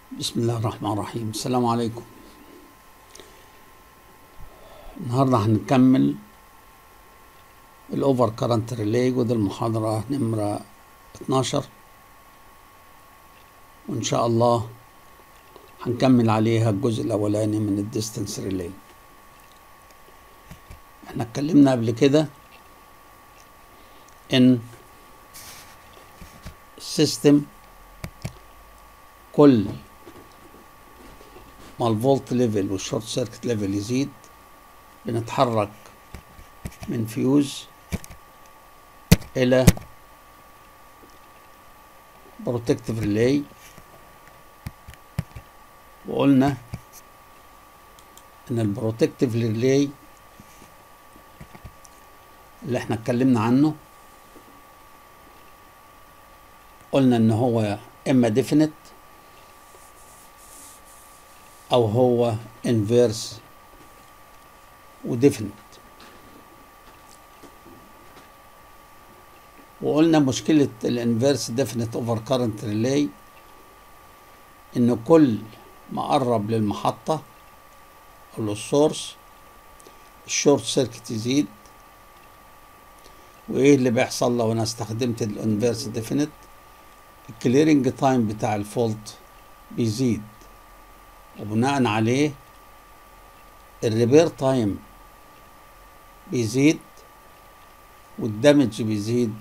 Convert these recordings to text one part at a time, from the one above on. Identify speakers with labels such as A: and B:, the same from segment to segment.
A: بسم الله الرحمن الرحيم السلام عليكم النهارده هنكمل الاوفر كارنت ريلي ودي المحاضرة نمرة 12 وان شاء الله هنكمل عليها الجزء الاولاني من الديستنس ريلي احنا اتكلمنا قبل كده ان السيستم كل ما الفولت ليفل والشورت سيركت ليفل يزيد بنتحرك من فيوز الى بروتكتيف ريلاي وقلنا ان البروتكتيف ريلاي اللي احنا اتكلمنا عنه قلنا ان هو اما ديفينيت او هو انفيرس وديفينيت وقلنا مشكلة الانفيرس ديفينيت اوفر كارنت ريلاي ان كل ما قرب للمحطة او للسورس الشورت سيركت يزيد وايه اللي بيحصل لو انا استخدمت الانفيرس ديفينيت الكليرنج تايم بتاع الفولت بيزيد وبناء عليه الريبير تايم بيزيد والدمج بيزيد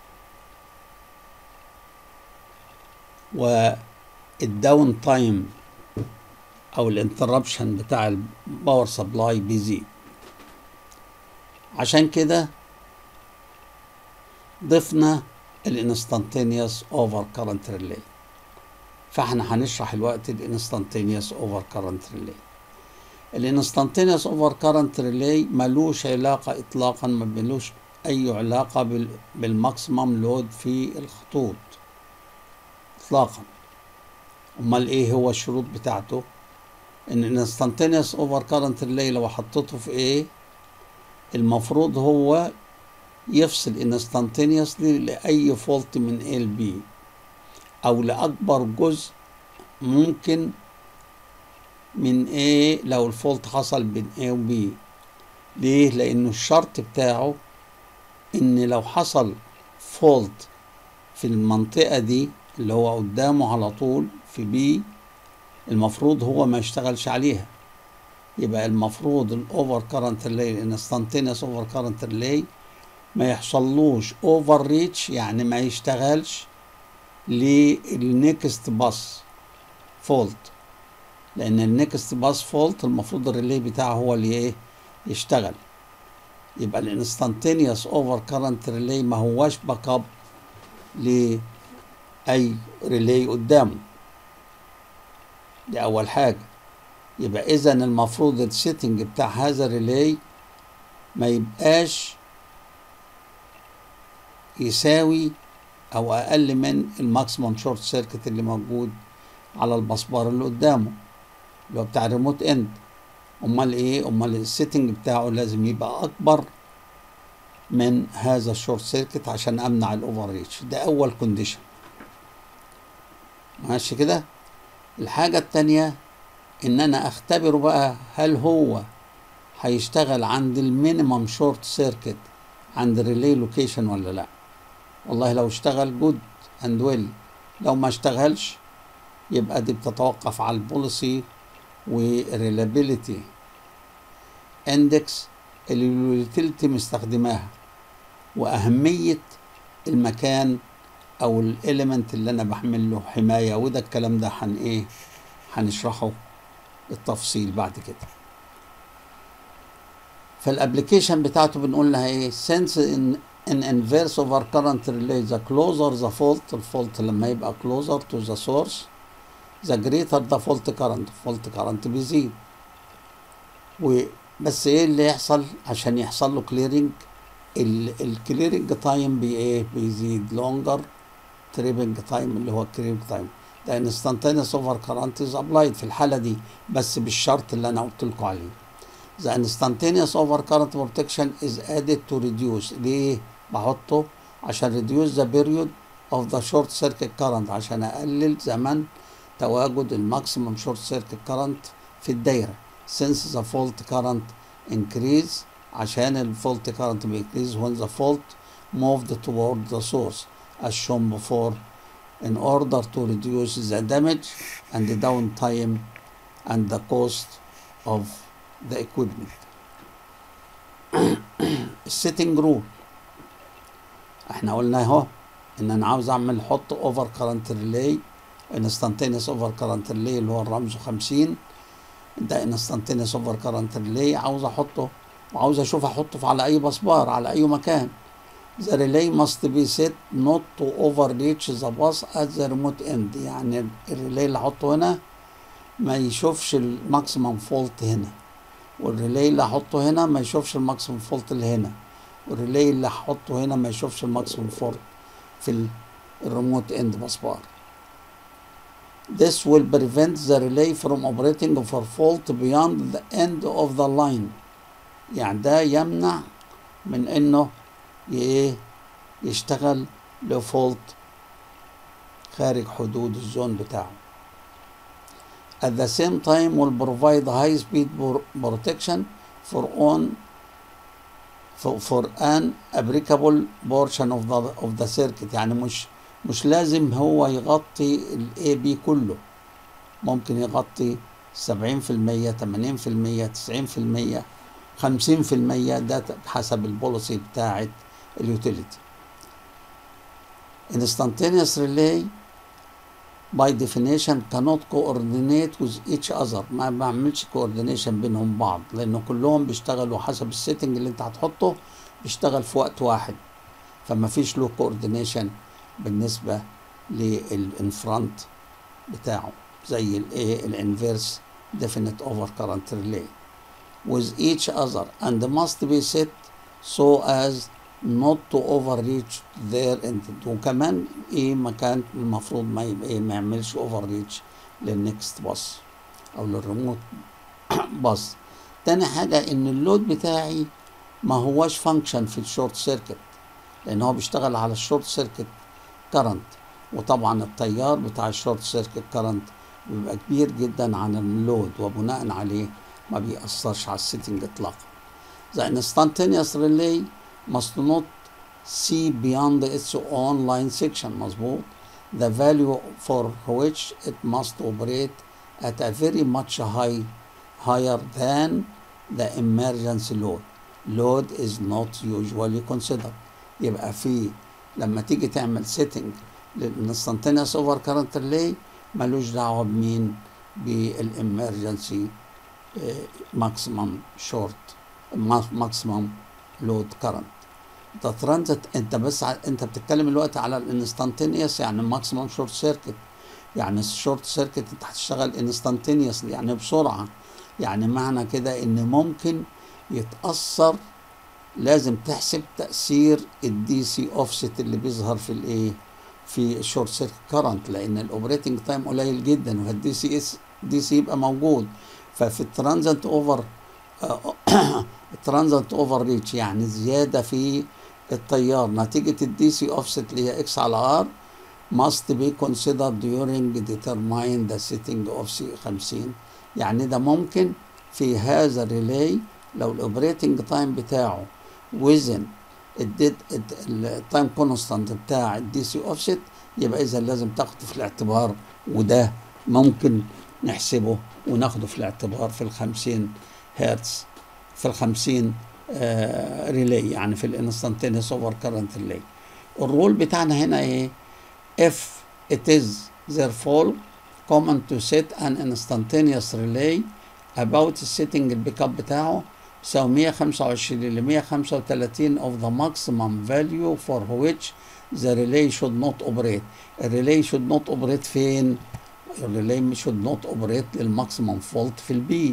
A: والداون تايم او الانتربشن بتاع الباور سبلاي بيزيد عشان كده ضفنا الانستانتينيوس اوفر كارنت ريلي فاحنا هنشرح الوقت الانستانتينيوس اوفر كارنت ريلي الانستانتينيوس اوفر كارنت ريلي ملوش علاقة اطلاقا ما ملوش اي علاقة بالماكسيمم لود في الخطوط اطلاقا امال ايه هو الشروط بتاعته ان الانستانتينيوس اوفر كارنت ريلي لو حطيته في ايه المفروض هو يفصل انستانتينيوسلي لاي فولت من A ل B او لاكبر جزء ممكن من A لو الفولت حصل بين A و B ليه لانه الشرط بتاعه ان لو حصل فولت في المنطقة دي اللي هو قدامه على طول في B المفروض هو ما يشتغلش عليها يبقى المفروض الاوفر كارنت ريلي الانستانتينيوس اوفر كارنت ريلي ما يحصلوش اوفر ريتش يعني ما يشتغلش للنكست باس فولت لان النكست باس فولت المفروض الريلي بتاعه هو اللي ايه يشتغل يبقى الانستانتينيوس اوفر كارنت ريلي ما هواش باك اب لاي ريلي قدامه دي اول حاجه يبقى اذا المفروض السيتنج بتاع هذا الريلي ما يبقاش يساوي او اقل من الماكسيموم شورت سيركت اللي موجود على البسبار اللي قدامه اللي هو بتاع الريموت اند امال ايه امال السيتنج بتاعه لازم يبقى اكبر من هذا الشورت سيركت عشان امنع الاوفر ريتش ده اول كونديشن ماشي كده الحاجة التانية ان انا اختبره بقى هل هو هيشتغل عند المينيمم شورت سيركت عند الريلي لوكيشن ولا لا والله لو اشتغل جود اند ويل لو ما اشتغلش يبقى دي بتتوقف على البوليسي والريلابيليتي اندكس اللي اليوتيلتي مستخدماها واهميه المكان او الاليمنت اللي انا بحمل له حمايه وده الكلام ده هن ايه هنشرحه بالتفصيل بعد كده فالابلكيشن بتاعته بنقول لها ايه since in in inverse over current relay the closer the fault الفولت لما يبقى closer to the source the greater the fault current fault current بيزيد وبس ايه اللي يحصل عشان يحصل له كليرنج الكليرنج تايم بي ايه بيزيد longer tripping تايم اللي هو الكليرنج تايم ده instantaneous over current is applied في الحالة دي بس بالشرط اللي انا قلت لكم عليه The instantaneous over current protection is added to reduce ليه بحطه عشان reduce the period of the short circuit current عشان اقلل زمن تواجد الماكسيمم شورت سيركت كارنت في الدايره since the fault current increase عشان الفولت current increase when the fault moved toward the source as shown before in order to reduce the damage and the downtime and the cost of the equipment. السيتنج رول احنا قلنا اهو ان انا عاوز اعمل حط اوفر كارنت ريلي انستانتينيوس اوفر كارنت ريلي اللي هو الرمز 50 ده انستانتينيوس اوفر كارنت ريلي عاوز احطه وعاوز اشوف احطه على اي مسبار على اي مكان The relay must be set not to overreach the bus at the remote end يعني الريلي اللي احطه هنا ما يشوفش الماكسيمم فولت هنا والريلي اللي احطه هنا ما يشوفش الماكسيمم فولت اللي هنا والريلي اللي احطه هنا ما يشوفش الماكسيمم فولت في الريموت اند مسبار This will prevent the relay from operating for fault beyond the end of the line يعني ده يمنع من انه ايه يشتغل لفولت خارج حدود الزون بتاعه at the same time will provide high speed protection for on for, for an applicable portion of the of the circuit يعني مش مش لازم هو يغطي الاي بي كله ممكن يغطي 70% 80% 90% 50% ده حسب البوليسي بتاعت اليوتيليتي instantaneous relay by definition cannot coordinate with each other ما بعملش coordination بينهم بعض لان كلهم بيشتغلوا حسب السيتنج اللي انت هتحطه بيشتغل في وقت واحد فما فيش له coordination بالنسبه للانفرونت بتاعه زي الايه الانفيرس definite over current relay with each other and must be set so as not to overreach their intent وكمان ايه مكان المفروض ما يبقى إيه ما يعملش overreach للنكست باص او للريموت باص تاني حاجة ان اللود بتاعي ما هواش فانكشن في الشورت سيركت لان هو بيشتغل على الشورت سيركت كرنت وطبعا التيار بتاع الشورت سيركت كرنت بيبقى كبير جدا عن اللود وبناء عليه ما بيأثرش على السيتنج اطلاقا The instantaneous relay must not see beyond its own line section مظبوط the value for which it must operate at a very much high higher than the emergency load load is not usually considered يبقى في لما تيجي تعمل setting للانستانتينيوس اوفر كارنت ريلي ملوش دعوه بمين بالامرجنسي ماكسيمم شورت ماكسيمم لود كارنت ده ترانزيت انت بس ع... انت بتتكلم الوقت على الانستانتينيوس يعني ماكسيمم شورت سيركت يعني الشورت سيركت انت هتشتغل انستانتينيوس يعني بسرعه يعني معنى كده ان ممكن يتاثر لازم تحسب تاثير الدي سي اوفست اللي بيظهر في الايه في الشورت سيركت كارنت لان الاوبريتنج تايم قليل جدا والدي سي اس دي سي يبقى موجود ففي الترانزنت اوفر الترانزنت اوفر ريتش يعني زياده في التيار نتيجه الدي سي اوفست اللي هي اكس على ار must be considered during determine the setting of C 50 يعني ده ممكن في هذا الريلاي لو الاوبريتنج تايم بتاعه within التايم كونستانت بتاع الدي سي اوفست يبقى اذا لازم تاخده في الاعتبار وده ممكن نحسبه وناخده في الاعتبار في ال 50 هرتز في ال 50 آه ريلي يعني في الانستانتينيوس اوفر كارنت ريلي الرول بتاعنا هنا ايه if it is therefore common to set an instantaneous relay about setting البيك اب بتاعه بيساوي 125 ل 135 of the maximum value for which the relay should not operate الريلي should not operate فين الريلي should not operate للماكسيمم فولت في البي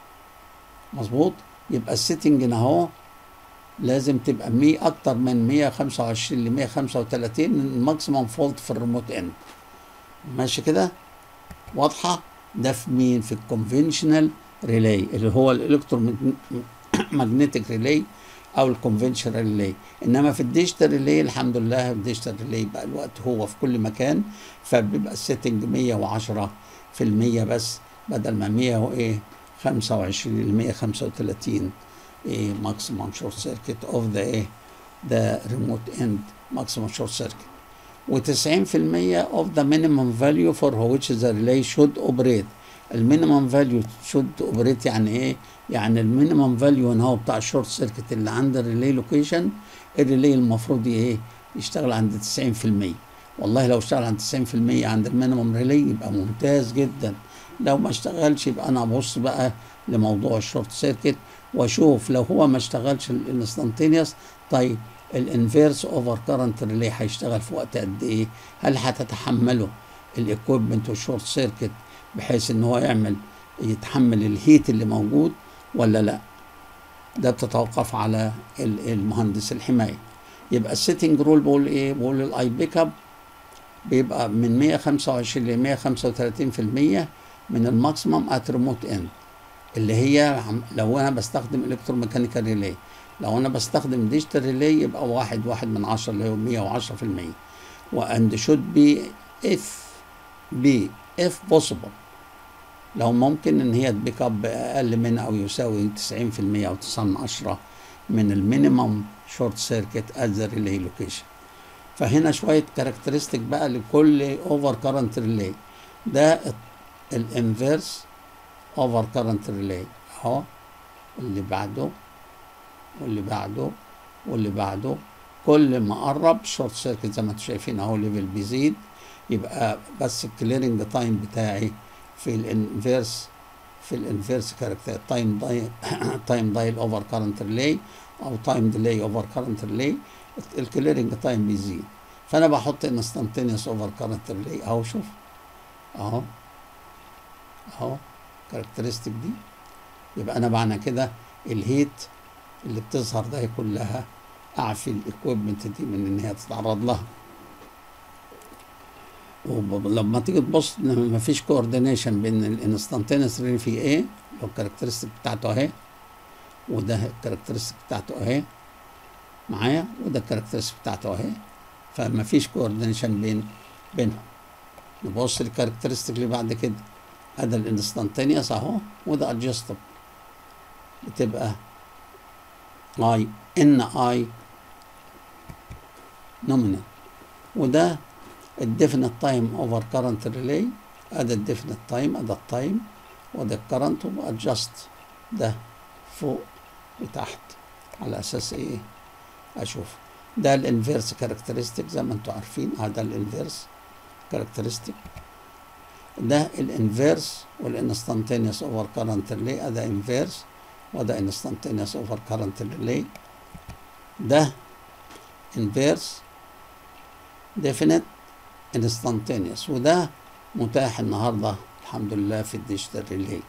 A: مظبوط يبقى السيتنج هنا اهو لازم تبقى 100 اكتر من 125 ل 135 الماكسيمم فولت في الريموت اند ماشي كده واضحه ده في مين في الكونفنشنال ريلاي اللي هو الالكترو ماجنتيك ريلاي او الكونفنشنال ريلاي انما في الديجيتال ريلاي الحمد لله الديجيتال ريلاي بقى الوقت هو في كل مكان فبيبقى السيتنج 110 في المية بس بدل ما مية وإيه خمسة وعشرين المية خمسة وتلاتين إيه maximum short circuit of the إيه the remote end maximum short circuit وتسعين في المية of the minimum value for which the relay should operate المينيمم فاليو شود اوبريت يعني ايه؟ يعني المينيمم فاليو ان هو بتاع الشورت سيركت اللي عند الريلي لوكيشن الريلي المفروض ايه؟ يشتغل عند 90% والله لو اشتغل عند 90% عند المينيمم ريلي يبقى ممتاز جدا لو ما اشتغلش يبقى انا ابص بقى لموضوع الشورت سيركت واشوف لو هو ما اشتغلش الانستانتينيوس طيب الانفيرس اوفر كارنت ريلي هيشتغل في وقت قد ايه؟ هل هتتحمله الاكويبمنت والشورت سيركت بحيث ان هو يعمل يتحمل الهيت اللي موجود ولا لا ده بتتوقف على المهندس الحمايه يبقى السيتنج رول بقول ايه بقول الاي بيك اب بيبقى من 125 ل 135% من الماكسيمم ات ريموت اند اللي هي لو انا بستخدم الكتروميكانيكال ريلي لو انا بستخدم ديجيتال ريلي يبقى واحد واحد من عشرة اللي هو 110% واند شود بي اف بي اف بوسيبل لو ممكن ان هي تبيك اب اقل من او يساوي 90% او 9 من 10 من المينيمم شورت سيركت ات ذا ريلي لوكيشن فهنا شويه كاركترستيك بقى لكل اوفر كارنت ريلي ده الانفيرس اوفر كارنت ريلي اهو اللي بعده واللي بعده واللي بعده كل ما قرب شورت سيركت زي ما انتم شايفين اهو ليفل بيزيد يبقى بس الكليرنج تايم بتاعي في الانفيرس في الانفيرس كاركتر تايم داي تايم دايل اوفر كارنت ريلي او تايم ديلي اوفر كارنت ريلي الكليرنج تايم بيزيد فانا بحط انستنتينيوس اوفر كارنت ريلي اهو شوف اهو اهو كاركترستيك دي يبقى انا معنى كده الهيت اللي بتظهر ده كلها اعفي الاكويبمنت دي من ان هي تتعرض لها ولما تيجي تبص ما فيش كوردينيشن بين الانستانتينس ريلي في ايه لو الكاركترستيك بتاعته اهي وده الكاركترستيك بتاعته اهي معايا وده الكاركترستيك بتاعته اهي فما فيش كوردينيشن بين بينهم نبص للكاركترستيك اللي بعد كده هذا الانستانتينيوس اهو وده ادجستبل بتبقى اي ان اي نومينال وده الديفينيت تايم اوفر كارنت ريلي ادي الديفينيت تايم ادي التايم وده الكرنت وادجست ده فوق وتحت على اساس ايه اشوف ده الانفيرس كاركترستيك زي ما انتم عارفين هذا الانفيرس كاركترستيك ده الانفيرس والانستانتينيوس اوفر كارنت ريلي ادي انفيرس وده انستانتينيوس اوفر كارنت ريلي ده انفيرس ديفينيت انستانتينيوس وده متاح النهارده الحمد لله في الديجيتال ريلي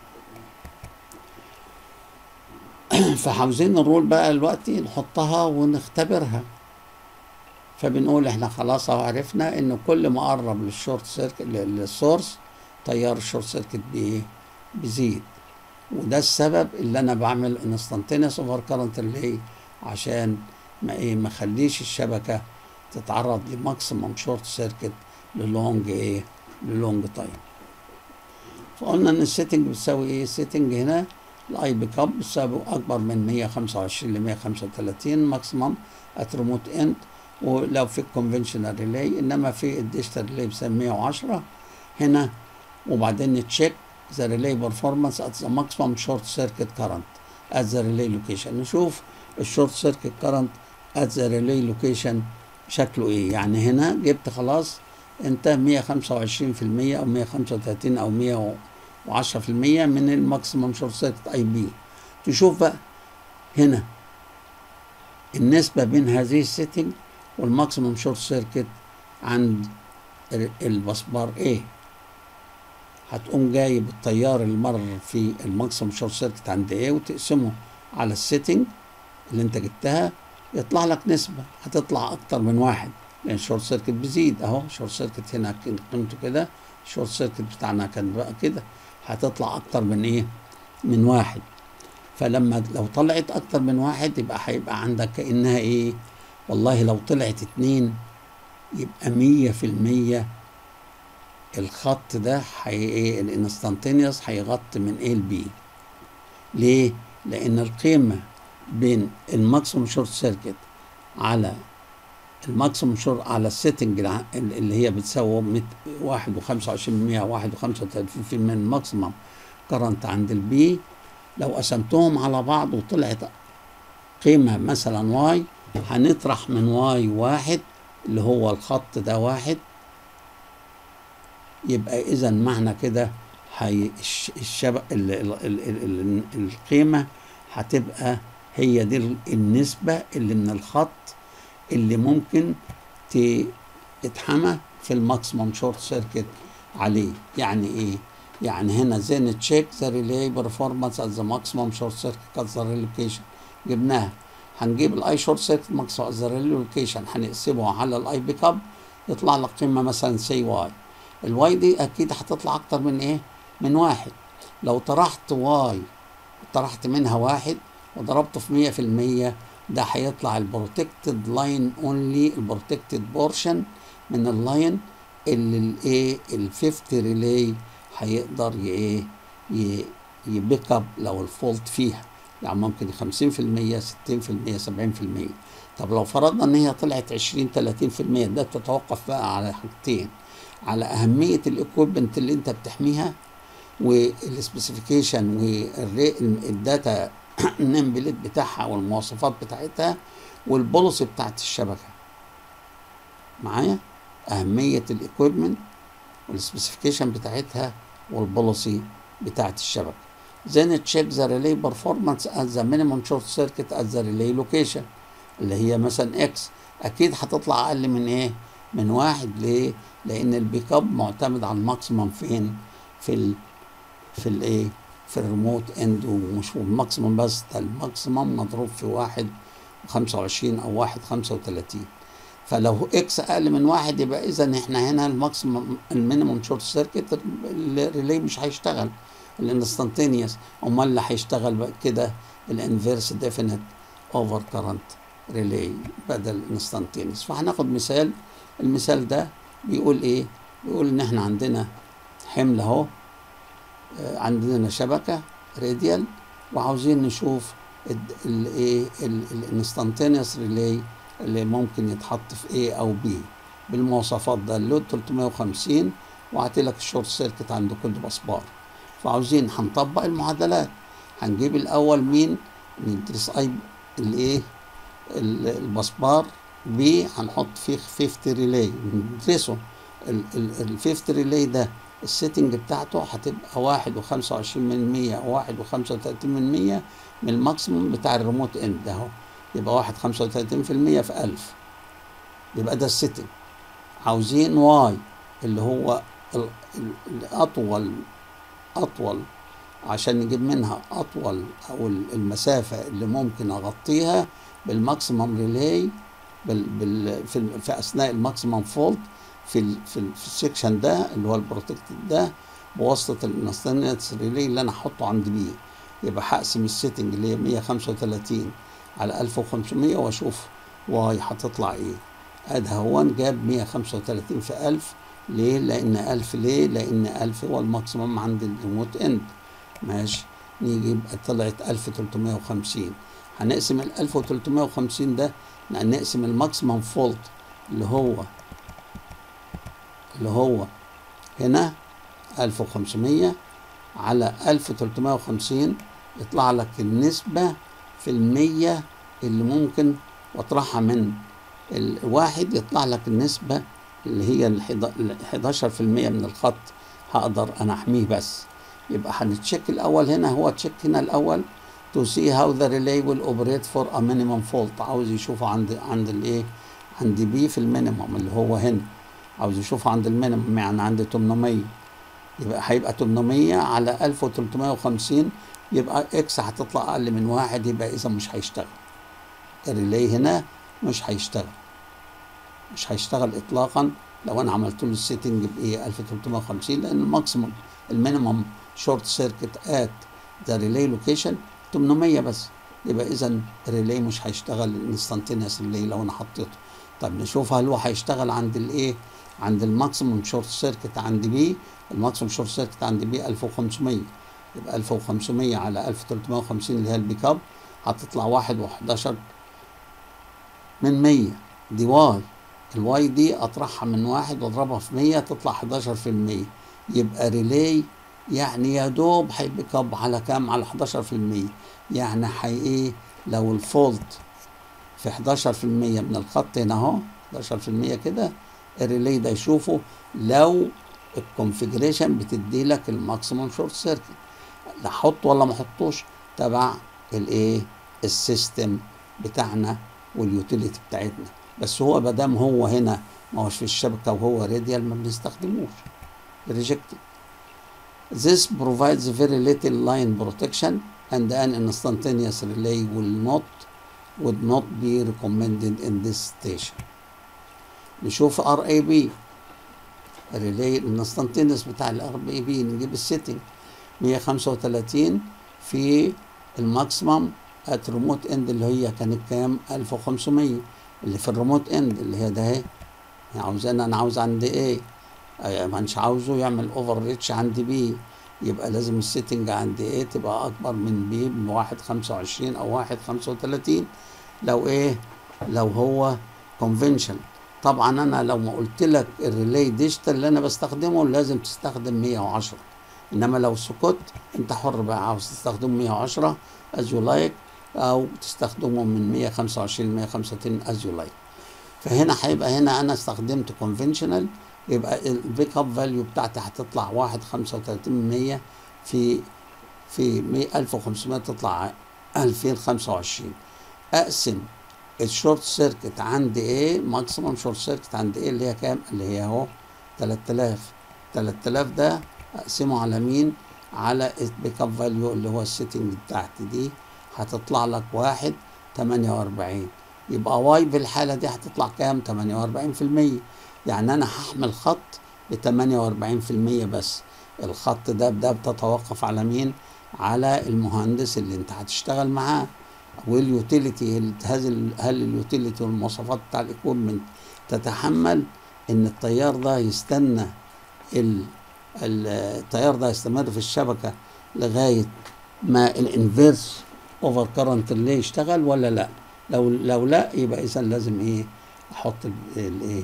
A: فعاوزين الرول بقى دلوقتي نحطها ونختبرها فبنقول احنا خلاص اهو عرفنا ان كل ما قرب للشورت سيركت للسورس تيار الشورت سيركت بايه بيزيد وده السبب اللي انا بعمل انستانتينيوس اوفر كارنت ريلي عشان ما ايه ما اخليش الشبكه تتعرض لماكسيمم شورت سيركت للونج ايه للونج تايم فقلنا ان السيتنج بتساوي ايه السيتنج هنا الاي بيك اب بتساوي اكبر من 125 ل 135 ماكسيمم ات ريموت اند ولو في الكونفنشنال ريلي انما في الديجيتال ريلي بسميه 110 هنا وبعدين نتشيك ذا ريلي بيرفورمانس ات ذا ماكسيمم شورت سيركت كارنت ات ذا ريلي لوكيشن نشوف الشورت سيركت كارنت ات ذا ريلي لوكيشن شكله ايه يعني هنا جبت خلاص انت 125% او 135 او 110% من الماكسيمم شورت سيركت اي بي تشوف بقى هنا النسبة بين هذه السيتنج والماكسيمم شورت سيركت عند البسبار ايه هتقوم جايب التيار اللي مر في الماكسيمم شورت سيركت عند ايه وتقسمه على السيتنج اللي انت جبتها يطلع لك نسبة هتطلع أكتر من واحد لأن الشورت سيركت بيزيد أهو الشورت سيركت هنا قيمته كده الشورت سيركت بتاعنا كان بقى كده هتطلع أكتر من إيه؟ من واحد فلما لو طلعت أكتر من واحد يبقى هيبقى عندك كأنها إيه؟ والله لو طلعت اتنين يبقى مية في المية الخط ده حي ايه الانستانتينيوس هيغطي من A ل B ليه؟ لأن القيمة بين الماكسيموم شورت سيركت على الماكسيموم شورت على السيتنج الع- اللي هي بتساوي مت- واحد وخمسة وعشرين من مية واحد وخمسة وتلاتين في المية من الماكسيموم كرنت عند البي لو قسمتهم على بعض وطلعت قيمة مثلا واي هنطرح من واي واحد اللي هو الخط ده واحد يبقى إذا معنى كده هي الش- الشبك ال ال ال ال ال القيمة هتبقى هي دي ال- النسبة اللي من الخط اللي ممكن ت- تتحمى في الماكسيموم شورت سيركت عليه يعني ايه يعني هنا زين تشيك ذا ريلي برفورمانس ات ذا ماكسيموم شورت سيركت ات ذا ريلوكيشن جبناها هنجيب الاي شورت سيركت ماكسيموم ات ذا ريلوكيشن هنقسمه على الاي بيك اب يطلع لك قيمه مثلا سي واي الواي دي اكيد هتطلع اكتر من ايه من واحد لو طرحت واي طرحت منها واحد وضربته في مية في المية ده هيطلع البروتكتد لاين اونلي البروتكتد بورشن من اللاين اللي الايه الفيفت ريلي هيقدر ي- ايه ي- يبيك اب لو الفولت فيها يعني ممكن 50% 60% 70% طب لو فرضنا ان هي طلعت 20 30% ده تتوقف بقى على حاجتين على اهميه الاكويبمنت اللي انت بتحميها والسبيسيفيكيشن والداتا نيم بليت بتاعها والمواصفات بتاعتها والبوليسي بتاعت الشبكه معايا اهميه الاكويبمنت والسبيسيفيكيشن بتاعتها والبوليسي بتاعت الشبكه then check the relay performance at the minimum short circuit at the relay location اللي هي مثلا اكس اكيد هتطلع اقل من ايه من واحد ليه لان البيك اب معتمد على الماكسيمم فين في ال في الايه في الريموت اند ومش الماكسيمم بس ده الماكسيمم مضروب في واحد وخمسة وعشرين او واحد خمسة وتلاتين فلو اكس اقل من واحد يبقى اذا احنا هنا الماكسيمم المينيمم شورت سيركت الريلي مش هيشتغل الانستنتينيوس امال اللي هيشتغل بقى كده الانفيرس ديفينيت اوفر كرنت ريلي بدل الانستنتينيوس فهناخد مثال المثال ده بيقول ايه بيقول ان احنا عندنا حمل اهو آه، عندنا شبكه راديال وعاوزين نشوف الايه الانستنتينيوس ريلي اللي ممكن يتحط في A او B بالمواصفات ده اللود 350 وعطيلك الشورت سيركت عند كل مسبار فعاوزين هنطبق المعادلات هنجيب الاول مين ندرس اي الايه ال- المسبار بي هنحط فيه فيفت ريلاي ندرسه الفيفت ريلاي ده السيتنج بتاعته هتبقى واحد وخمسة وعشرين من مية أو واحد وخمسة وتلاتين من مية من الماكسيموم بتاع الريموت اند اهو يبقى واحد خمسة وتلاتين في المية في ألف يبقى ده السيتنج عاوزين واي اللي هو ال- ال- الأطول أطول عشان نجيب منها أطول أو المسافة اللي ممكن أغطيها بالماكسيمم ريلاي بال بال في, ال- في أثناء الماكسيمم فولت في ال في, ال في السكشن ده اللي هو البروتكتد ده بواسطة الانستنس ريلاي اللي أنا أحطه عند بي يبقى هقسم السيتنج اللي هي 135 على 1500 وأشوف واي هتطلع إيه ادي هو جاب 135 في 1000 ليه؟ لأن 1000 ليه؟ لأن 1000 هو الماكسيمم عند الريموت اند ماشي نيجي يبقى طلعت 1350 هنقسم ال 1350 ده نقسم الماكسيمم فولت اللي هو اللي هو هنا 1500 على 1350 يطلع لك النسبة في المية اللي ممكن واطرحها من الواحد يطلع لك النسبة اللي هي ال 11% من الخط هقدر انا احميه بس يبقى هنتشيك الاول هنا هو تشيك هنا الاول to see how the relay will operate for a minimum fault عاوز يشوفه عند عند الايه عند بي في المينيمم اللي هو هنا عاوز يشوفه عند المينيمم يعني عند 800 يبقى هيبقى 800 على 1350 يبقى اكس هتطلع اقل من واحد يبقى اذا مش هيشتغل الريلي هنا مش هيشتغل مش هيشتغل اطلاقا لو انا عملت له السيتنج بايه 1350 لان الماكسيموم المينيمم شورت سيركت ات ذا ريلي لوكيشن 800 بس يبقى اذا الريلي مش هيشتغل الانستنتينيوس ريلي لو انا حطيته طب نشوف هل هو هيشتغل عند الايه عند الماكسيموم شورت سيركت عند بي الماكسيموم شورت سيركت عند بي 1500 يبقى 1500 على 1350 اللي هي البيك اب هتطلع واحد و11 من 100 دي واي الواي دي اطرحها من واحد واضربها في 100 تطلع 11 في المية يبقى ريلي يعني يا دوب هيبيك اب على كام على 11 في المية يعني هي ايه لو الفولت في 11 في المية من الخط هنا اهو 11 في المية كده الريلي ده يشوفه لو الكونفيجريشن بتدي لك الماكسيموم شورت سيركت لا احط ولا ما احطوش تبع الايه السيستم بتاعنا واليوتيليتي بتاعتنا بس هو ما دام هو هنا ما هوش في الشبكه وهو راديال ما بنستخدموش rejected This provides very little line protection and an instantaneous relay will not would not be recommended in this station. نشوف ار اي بي الريلي الانستنتينس بتاع الار بي بي نجيب السيتنج 135 في الماكسيمم ات ريموت اند اللي هي كانت كام 1500 اللي في الريموت اند اللي هي ده اهي عاوزانا انا عاوز عند ايه ما مش عاوزه يعمل اوفر ريتش عند بي يبقى لازم السيتنج عند ايه تبقى اكبر من بي بواحد خمسة وعشرين او واحد خمسة وتلاتين لو ايه لو هو كونفنشن طبعا انا لو ما قلت لك الريلي ديجيتال اللي انا بستخدمه لازم تستخدم 110 انما لو سكت انت حر بقى عاوز تستخدمه 110 از يو لايك او تستخدمه من 125 ل 135 از يو لايك فهنا هيبقى هنا انا استخدمت كونفنشنال يبقى البيك اب فاليو بتاعتي هتطلع واحد خمسة وتلاتين من مية في في مية ألف وخمسمية تطلع ألفين خمسة وعشرين أقسم الشورت سيركت عندي ايه ماكسيموم شورت سيركت عندي ايه اللي هي كام اللي هي اهو تلات آلاف تلات آلاف ده أقسمه على مين على البيك اب فاليو اللي هو السيتنج بتاعتي دي هتطلع لك واحد تمانية وأربعين يبقى واي في الحالة دي هتطلع كام تمانية وأربعين في المية يعني انا هحمل خط ب 48% بس الخط ده ده بتتوقف على مين على المهندس اللي انت هتشتغل معاه واليوتيليتي هل هل اليوتيليتي والمواصفات بتاع الاكويبمنت تتحمل ان التيار ده يستنى ال التيار ده يستمر في الشبكه لغايه ما الانفيرس اوفر كرنت اللي يشتغل ولا لا لو لو لا يبقى اذا لازم ايه احط الايه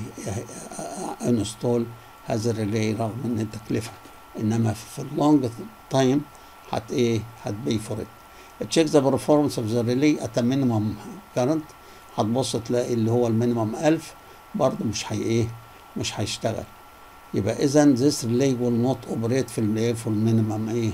A: انستول هذا الريلي رغم ان التكلفه انما في اللونج تايم هت ايه هتبي فور ات تشيك ذا performance اوف ذا ريلي ات مينيمم كارنت هتبص تلاقي اللي هو المينيمم 1000 برضه مش هي ايه مش هيشتغل يبقى اذا this relay will not operate في الايه في المينيمم ايه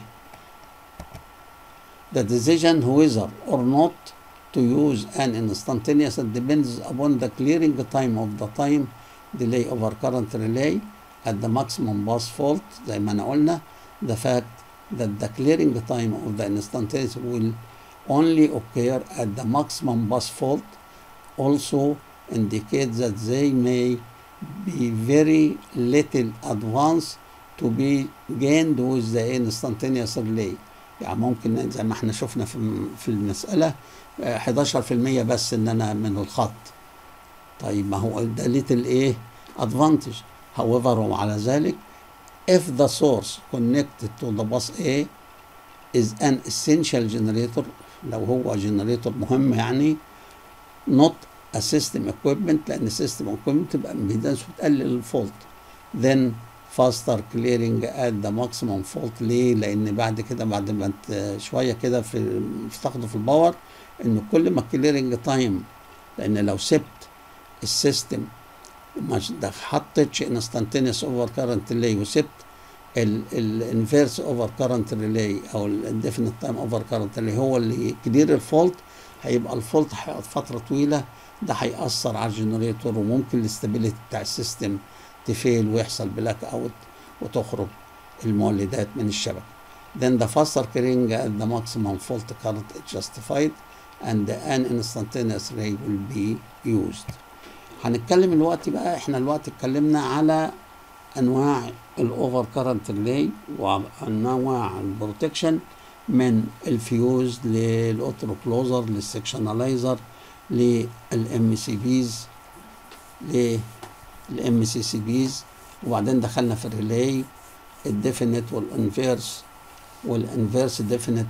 A: the decision whether or not to use an instantaneous depends upon the clearing time of the time delay over current relay at the maximum bus fault زي ما انا قلنا the fact that the clearing time of the instantaneous will only occur at the maximum bus fault also indicates that they may be very little advance to be gained with the instantaneous relay يعني ممكن زي ما احنا شفنا في في المسألة 11% بس ان انا من الخط طيب ما هو ده ليتل ايه advantage however وعلى ذلك if the source connected to the bus A is an essential generator لو هو جنريتور مهم يعني not a system equipment لان system equipment تبقى impedance وتقلل الفولت then faster clearing at the maximum fault ليه؟ لان بعد كده بعد ما شويه كده في تاخده في الباور ان كل ما الكليرنج تايم لان لو سبت السيستم ما حطيتش انستنتينيوس اوفر كارنت ريلي وسبت الانفيرس اوفر كارنت ريلي او الديفينيت تايم اوفر كارنت ريلي هو اللي كلير الفولت هيبقى الفولت هيقعد فتره طويله ده هيأثر على الجنريتور وممكن الاستابيليتي بتاع السيستم تفيل ويحصل بلاك اوت وتخرج المولدات من الشبكه. Then the faster carrying at the maximum fault current is justified and an instantaneous ray will be used. هنتكلم الوقت بقى احنا الوقت اتكلمنا على انواع الاوفر كارنت ريلي وانواع البروتكشن من الفيوز للاوترو كلوزر للسكشنالايزر للام سي بيز للام سي سي بيز وبعدين دخلنا في الريلاي الديفينيت والانفيرس والانفيرس ديفينيت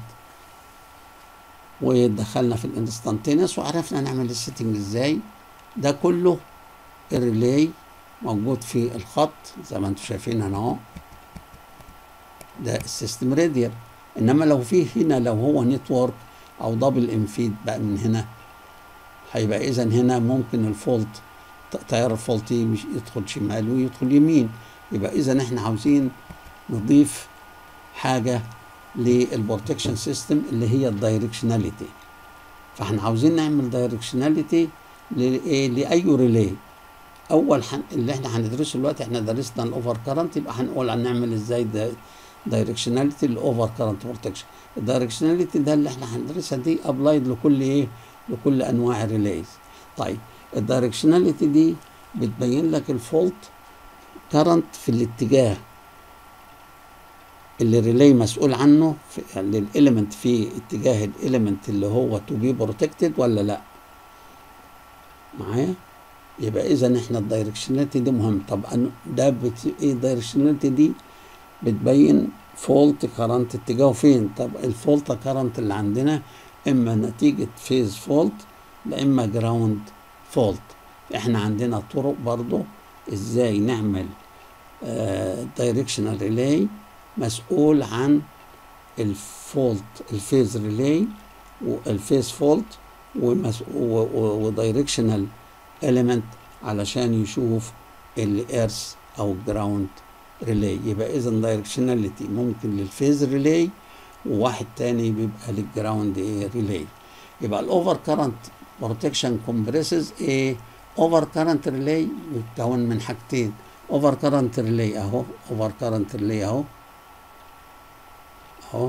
A: ودخلنا في الانستانتينس وعرفنا نعمل السيتنج ازاي ده كله الريلاي موجود في الخط زي ما انتم شايفين هنا اهو ده السيستم راديال انما لو في هنا لو هو نتورك او دبل انفيد بقى من هنا هيبقى اذا هنا ممكن الفولت تيار الفولتي مش يدخل شمال ويدخل يمين يبقى اذا احنا عاوزين نضيف حاجه للبروتكشن سيستم اللي هي الدايركشناليتي فاحنا عاوزين نعمل دايركشناليتي لايه لاي ريلي اول حن... اللي احنا هندرسه دلوقتي احنا درسنا الاوفر كارنت يبقى هنقول هنعمل ازاي ده دايركشناليتي الاوفر كارنت بروتكشن الدايركشناليتي ده اللي احنا هندرسها دي ابلايد لكل ايه لكل انواع الريليز طيب الدايركشناليتي دي بتبين لك الفولت كارنت في الاتجاه اللي الريلي مسؤول عنه في يعني الاليمنت في اتجاه الاليمنت اللي هو تو بي بروتكتد ولا لا معايا يبقى اذا احنا الدايركشناليتي دي مهم طب ده بت... ايه الدايركشناليتي دي بتبين فولت كارنت اتجاهه فين طب الفولت كارنت اللي عندنا اما نتيجه فيز فولت لا اما جراوند فولت احنا عندنا طرق برضو ازاي نعمل دايركشنال ريلاي مسؤول عن الفولت الفيز ريلاي والفيز فولت ودايركشنال اليمنت علشان يشوف الارث او جراوند ريلاي يبقى اذا دايركشناليتي ممكن للفيز ريلاي وواحد تاني بيبقى للجراوند ايه ريلاي يبقى الاوفر كارنت بروتكشن كومبريسز ايه اوفر كارنت ريلاي بيتكون من حاجتين اوفر كارنت ريلاي اهو اوفر كارنت ريلاي اهو اهو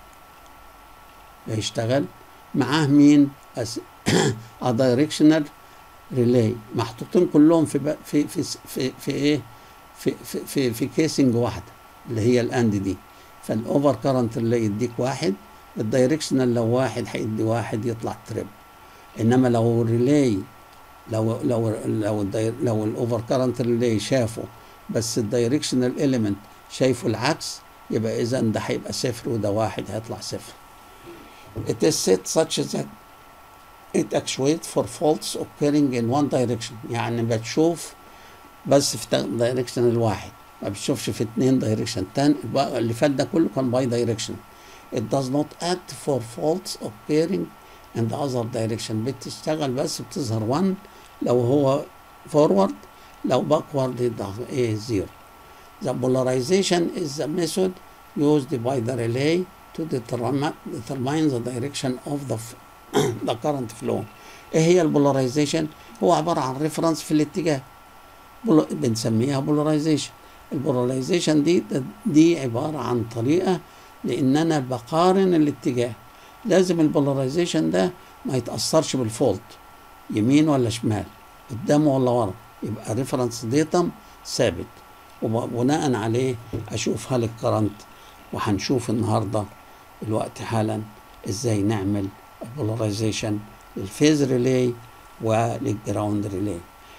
A: بيشتغل معاه مين أس... دايركشنال ريلاي محطوطين كلهم في ب... في في في, في ايه في في في, في كيسنج واحده اللي هي الاند دي فالاوفر كارنت ريلاي يديك واحد الدايركشنال لو واحد هيدي واحد يطلع تريب انما لو ريلاي لو لو لو الداير لو الاوفر كارنت ريلاي شافه بس الدايركشنال اليمنت شايفه العكس يبقى اذا ده هيبقى صفر وده واحد هيطلع صفر. It is set such that it actuates for faults occurring in one direction يعني بتشوف بس في دايركشن الواحد ما بتشوفش في اتنين دايركشن تاني اللي فات ده كله كان باي دايركشن It does not act for faults occurring in the other direction بتشتغل بس بتظهر 1 لو هو forward لو backward يبقى ايه زيرو The polarization is the method used by the relay to determine, determine the direction of the, the current flow. ايه هي البولاريزيشن؟ هو عبارة عن ريفرنس في الاتجاه. بنسميها بولاريزيشن. البولاريزيشن دي دي عبارة عن طريقة لأن أنا بقارن الاتجاه. لازم البولاريزيشن ده ما يتأثرش بالفولت يمين ولا شمال قدامه ولا ورا يبقى ريفرنس ديتم ثابت وبناء عليه اشوف هل الكرنت وهنشوف النهارده الوقت حالا ازاي نعمل بولاريزيشن للفيز ريلاي وللجراوند ريلاي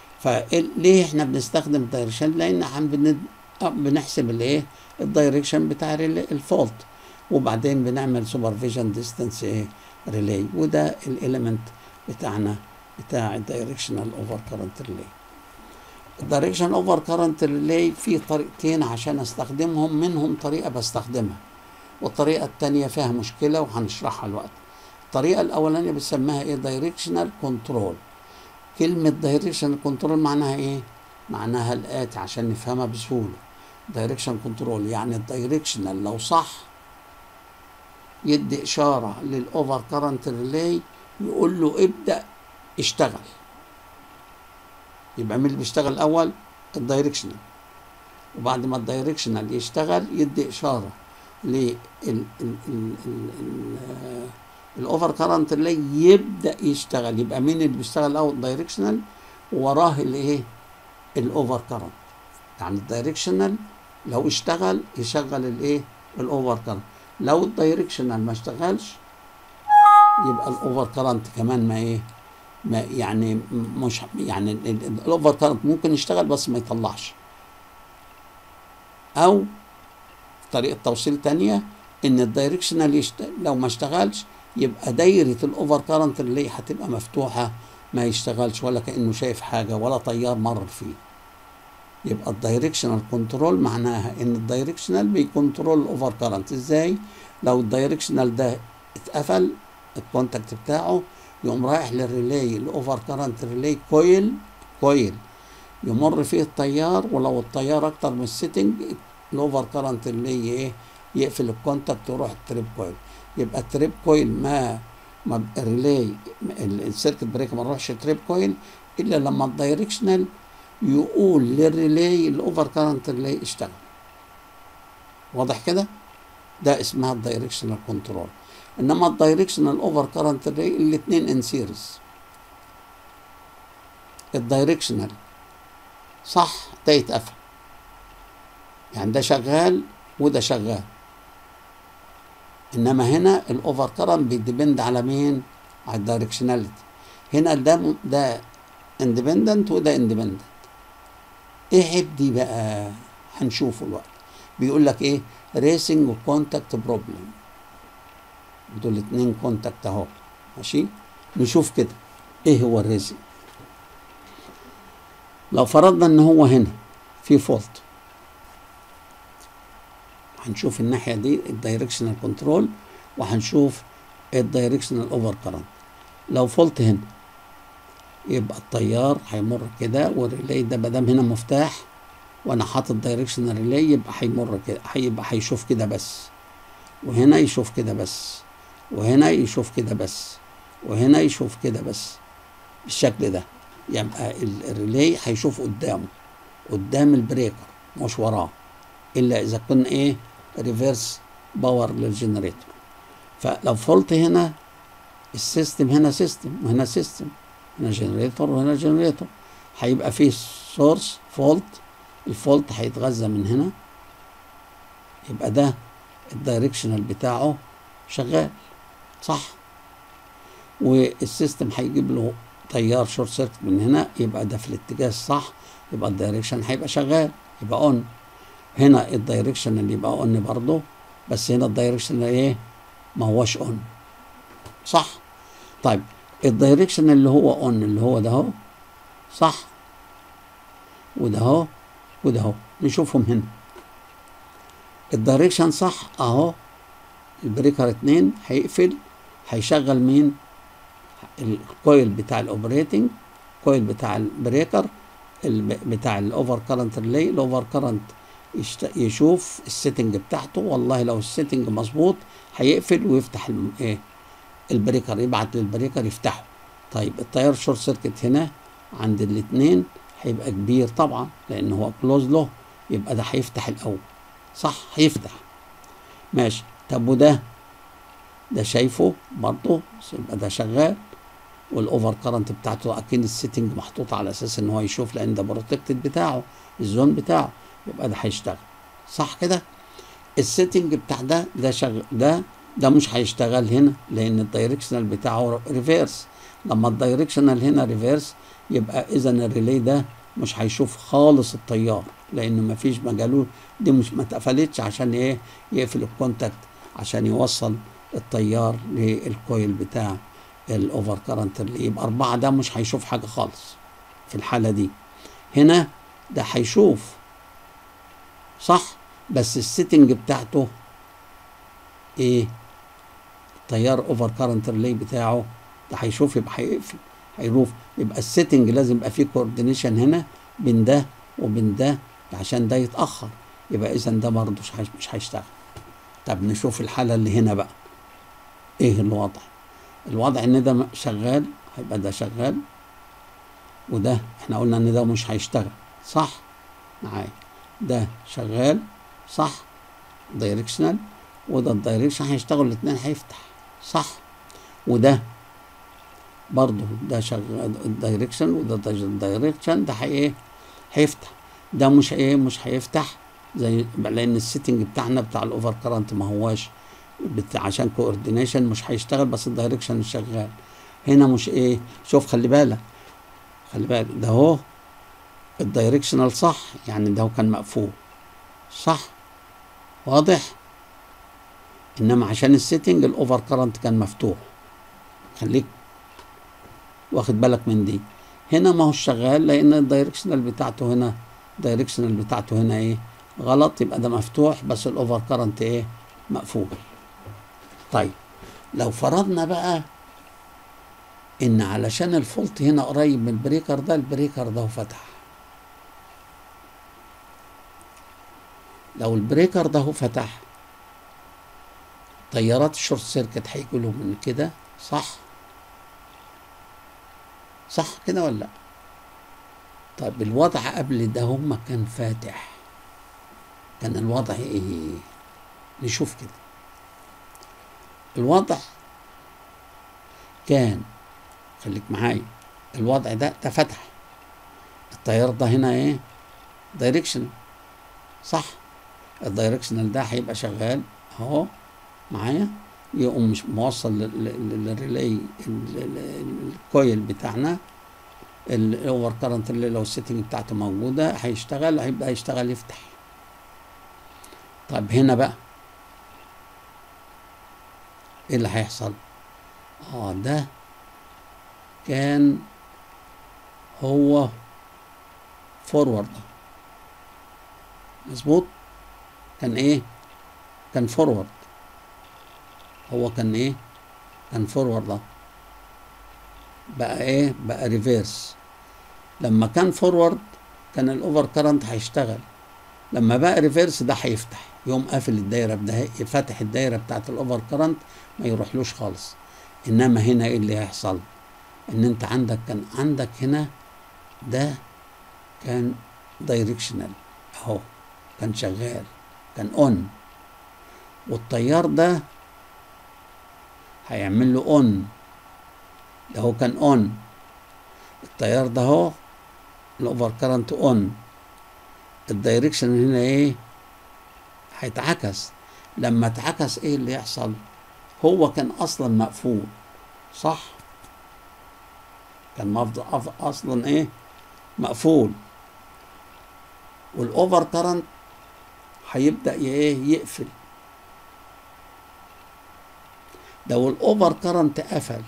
A: فليه احنا بنستخدم دايركشن لان عم بنحسب الايه الدايركشن بتاع الفولت وبعدين بنعمل سوبرفيجن ديستانس ايه ريلاي وده الاليمنت بتاعنا بتاع الدايركشنال اوفر كارنت ريلاي الدايركشن اوفر كارنت ريلاي في طريقتين عشان استخدمهم منهم طريقه بستخدمها والطريقه الثانيه فيها مشكله وهنشرحها الوقت الطريقه الاولانيه بنسميها ايه دايركشنال كنترول كلمه دايركشنال كنترول معناها ايه معناها الاتي عشان نفهمها بسهوله دايركشن كنترول يعني الدايركشنال لو صح يدي اشاره للاوفر كارنت ريلاي يقول له ابدا اشتغل يبقى مين اللي بيشتغل الاول الدايركشنال وبعد ما الدايركشنال يشتغل يدي اشاره لل الاوفر كارنت اللي يبدا يشتغل يبقى مين اللي بيشتغل الاول الدايركشنال وراه الايه الاوفر كارنت يعني الدايركشنال لو اشتغل يشغل الايه الاوفر كارنت لو الدايركشنال ما اشتغلش يبقى الاوفر كارنت كمان ما ايه ما يعني مش يعني الاوفر كارنت ممكن يشتغل بس ما يطلعش او طريقه توصيل تانية ان الدايركشنال يشت... لو ما اشتغلش يبقى دايره الاوفر كارنت اللي هتبقى مفتوحه ما يشتغلش ولا كانه شايف حاجه ولا طيار مر فيه يبقى الدايركشنال كنترول معناها ان الدايركشنال بيكنترول الاوفر كارنت ازاي لو الدايركشنال ده اتقفل الكونتاكت بتاعه يقوم رايح للريلاي الاوفر كارنت ريلاي كويل كويل يمر فيه التيار ولو التيار اكتر من السيتنج الاوفر كارنت اللي ايه يقفل الكونتاكت ويروح التريب كويل يبقى التريب كويل ما ما الريلاي السيركت بريك ما نروحش تريب كويل الا لما الدايركشنال يقول للريلاي الاوفر كارنت ريلاي اشتغل واضح كده ده اسمها الدايركشنال كنترول انما الدايركشنال اوفر كارنت ريلاي الاثنين ان سيريز الدايركشنال صح ده يتقفل يعني ده شغال وده شغال انما هنا الاوفر كارنت بيديبند على مين على الدايركشناليتي هنا ده ده اندبندنت وده اندبندنت ايه عيب دي بقى هنشوفه الوقت بيقول لك ايه ريسنج وكونتاكت بروبلم دول اتنين كونتاكت اهو ماشي نشوف كده ايه هو الريسنج لو فرضنا ان هو هنا في فولت هنشوف الناحيه دي الدايركشنال كنترول وهنشوف الدايركشنال اوفر كرنت لو فولت هنا يبقى التيار هيمر كده والريلي ده مادام هنا مفتاح وانا حاطط دايركشنال ريلي يبقى هيمر كده هيبقى هيشوف كده بس وهنا يشوف كده بس وهنا يشوف كده بس وهنا يشوف كده بس بالشكل ده يبقى الريلي هيشوف قدامه قدام البريكر مش وراه الا اذا كنا ايه ريفيرس باور للجنريتور فلو فولت هنا السيستم هنا سيستم وهنا سيستم هنا جنريتور وهنا جنريتور هيبقى فيه سورس فولت الفولت هيتغذى من هنا يبقى ده الدايركشنال بتاعه شغال صح والسيستم هيجيب له تيار شورت سيركت من هنا يبقى ده في الاتجاه الصح يبقى الدايركشن هيبقى شغال يبقى اون هنا الدايركشن اللي يبقى اون برضه بس هنا الدايركشن اللي ايه ما هوش اون صح طيب الدايركشن اللي هو اون اللي هو ده اهو صح وده اهو وده اهو نشوفهم هنا الدايركشن صح اهو البريكر اتنين هيقفل هيشغل مين الكويل بتاع الاوبريتنج كويل بتاع البريكر بتاع الاوفر كارنت ريلي الاوفر كارنت يشوف السيتنج بتاعته والله لو السيتنج مظبوط هيقفل ويفتح ايه البريكر يبعت للبريكر يفتحه طيب التيار شورت سيركت هنا عند الاثنين هيبقى كبير طبعا لان هو كلوز له يبقى ده هيفتح الاول صح هيفتح ماشي طب وده ده شايفه برضه يبقى ده شغال والاوفر كارنت بتاعته اكيد السيتنج محطوط على اساس ان هو يشوف لان ده بروتكتد بتاعه الزون بتاعه يبقى ده هيشتغل صح كده السيتنج بتاع ده ده شغل ده ده مش هيشتغل هنا لان الدايركشنال بتاعه ريفيرس لما الدايركشنال هنا ريفيرس يبقى اذا الريلي ده مش هيشوف خالص التيار لانه ما فيش مجاله دي مش ما اتقفلتش عشان ايه يقفل الكونتاكت عشان يوصل التيار للكويل بتاع الاوفر كارنت اللي يبقى أربعة ده مش هيشوف حاجة خالص في الحالة دي هنا ده هيشوف صح بس السيتنج بتاعته ايه التيار اوفر كارنت ريلي بتاعه ده هيشوف يبقى هيقفل هيروف يبقى السيتنج لازم يبقى فيه كوردينيشن هنا بين ده وبين ده عشان ده يتاخر يبقى اذا ده برضه مش مش هيشتغل طب نشوف الحاله اللي هنا بقى ايه الوضع الوضع ان ده شغال هيبقى ده شغال وده احنا قلنا ان ده مش هيشتغل صح معايا ده شغال صح دايركشنال وده الدايركشن هيشتغل الاثنين هيفتح صح وده برضه ده شغال الدايركشن وده الدايركشن ده ايه هيفتح ده مش ايه مش هيفتح زي لان السيتنج بتاعنا بتاع الاوفر كرنت ما هواش عشان كوردينيشن مش هيشتغل بس الدايركشن شغال هنا مش ايه شوف خلي بالك خلي بالك ده اهو الدايركشنال صح يعني ده هو كان مقفول صح واضح انما عشان السيتنج الاوفر كرنت كان مفتوح خليك واخد بالك من دي هنا ما هو شغال لان الدايركشنال بتاعته هنا الدايركشنال بتاعته هنا ايه غلط يبقى ده مفتوح بس الاوفر كرنت ايه مقفول طيب لو فرضنا بقى ان علشان الفولت هنا قريب من البريكر ده البريكر ده فتح لو البريكر ده هو فتح تيارات الشورت سيركت هيجوا له من كده صح صح كده ولا لا طيب الوضع قبل ده هما كان فاتح كان الوضع ايه نشوف كده الوضع كان خليك معايا الوضع ده ده فتح التيار ده هنا ايه دايركشن صح الدايركشنال ده هيبقى شغال اهو معايا يقوم مش موصل لل- لل- للريلي ال- ال- الكويل بتاعنا الاوفر كارنت اللي لو السيتنج بتاعته موجوده هيشتغل هيبقى يشتغل يفتح طيب هنا بقى ايه اللي هيحصل اه ده كان هو فورورد مظبوط كان ايه كان فورورد هو كان ايه كان فورورد ده بقى ايه بقى ريفيرس لما كان فورورد كان الاوفر كرنت هيشتغل لما بقى ريفيرس ده هيفتح يقوم قافل الدايره بده فاتح الدايره بتاعت الاوفر كرنت ما يروحلوش خالص انما هنا ايه اللي هيحصل ان انت عندك كان عندك هنا ده كان دايركشنال اهو كان شغال كان اون والتيار ده هيعمل له اون ده هو كان اون التيار ده اهو الاوفر كرنت اون الدايركشن هنا ايه هيتعكس لما اتعكس ايه اللي يحصل هو كان اصلا مقفول صح كان مفض أف- اصلا ايه مقفول والاوفر كرنت هيبدا ي- ايه يقفل لو الاوفر كرنت قفل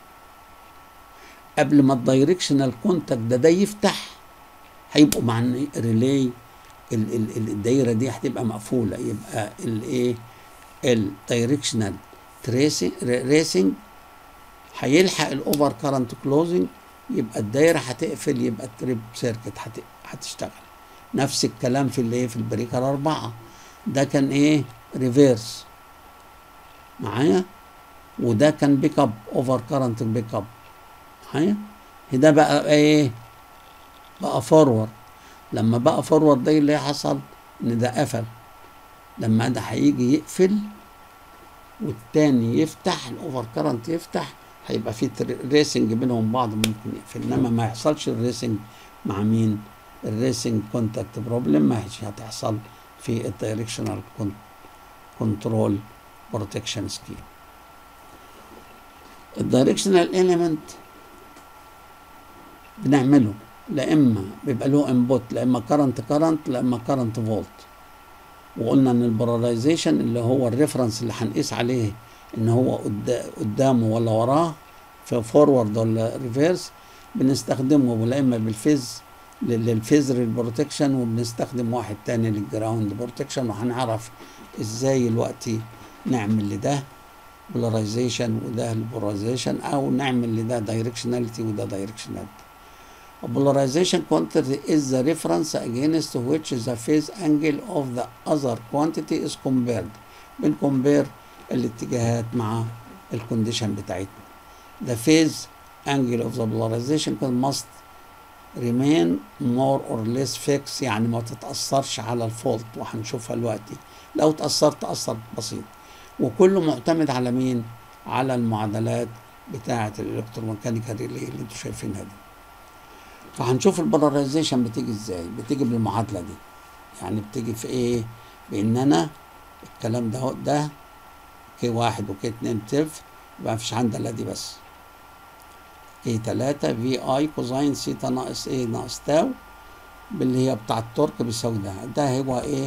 A: قبل ما الدايركشنال كونتاكت ده ده يفتح هيبقوا مع الريلي ال- ال- ال- الدايره دي هتبقى مقفوله يبقى الايه الدايركشنال ريسنج هيلحق الاوفر كرنت كلوزنج يبقى الدايره هتقفل يبقى التريب سيركت هت- هتشتغل نفس الكلام في الايه في البريكر أربعة ده كان ايه ريفيرس معايا وده كان بيك اب اوفر كرنت بيك اب معايا ده بقى ايه بقى فورورد لما بقى فورورد ده اللي حصل ان ده قفل لما ده هيجي يقفل والتاني يفتح الاوفر كرنت يفتح هيبقى في ريسنج بينهم بعض ممكن يقفل انما ما يحصلش الريسنج مع مين الريسنج كونتاكت بروبلم ما هيش هتحصل في الدايركشنال كنترول بروتكشن سكيم الدايركشنال اليمنت بنعمله لا اما بيبقى له انبوت لا اما كرنت كرنت لا اما كرنت فولت وقلنا ان البولاريزيشن اللي هو الريفرنس اللي هنقيس عليه ان هو قدا- قدامه ولا وراه في فورورد ولا ريفيرس بنستخدمه لا اما بالفيز لل- للفيزر بروتكشن وبنستخدم واحد تاني للجراوند بروتكشن وهنعرف ازاي الوقت نعمل لده بولاريزيشن وده البولاريزيشن او نعمل لده دايركشناليتي وده دايركشناليتي A polarization quantity is the reference against which the phase angle of the other quantity is compared. بنكمبير الاتجاهات مع الكونديشن بتاعتنا. The phase angle of the polarization must remain more or less fixed يعني ما تتأثرش على الفولت وهنشوفها دلوقتي. لو تأثرت تأثر بسيط. وكله معتمد على مين؟ على المعادلات بتاعة الالكتروميكانيكال ريلي اللي انتوا شايفينها دي. فهنشوف البولاريزيشن بتيجي ازاي بتيجي بالمعادله دي يعني بتيجي في ايه بان انا الكلام ده هو- ده كي واحد وكي اتنين بتلف يبقى مفيش عندي الا دي بس كي تلاتة في اي كوزين سيتا ناقص ايه ناقص تاو باللي هي بتاع التورك بيساوي ده ده هو ايه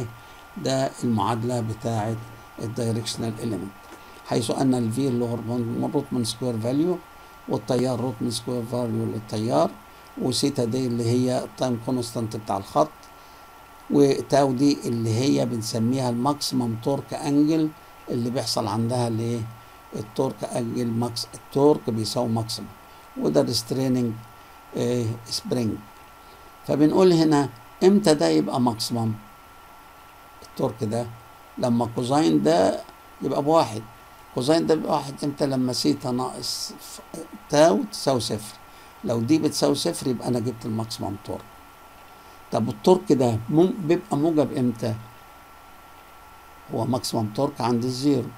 A: ده المعادلة بتاعة الدايركشنال إليمنت حيث أن الفي اللي هو روت من سكوير فاليو والتيار روت من سكوير فاليو للتيار وسيتا دي اللي هي التايم كونستانت بتاع الخط وتاو دي اللي هي بنسميها الماكسيمم تورك انجل اللي بيحصل عندها الايه التورك انجل ماكس التورك بيساوي ماكسيمم وده ريستريننج اه سبرينج فبنقول هنا امتى ده يبقى ماكسيمم التورك ده لما كوزاين ده يبقى بواحد كوزاين ده بيبقى واحد امتى لما سيتا ناقص تاو تساوي صفر لو دي بتساوي صفر يبقى انا جبت الماكسيمم تورك طب التورك ده بيبقى موجب امتى هو ماكسيمم تورك عند الزيرو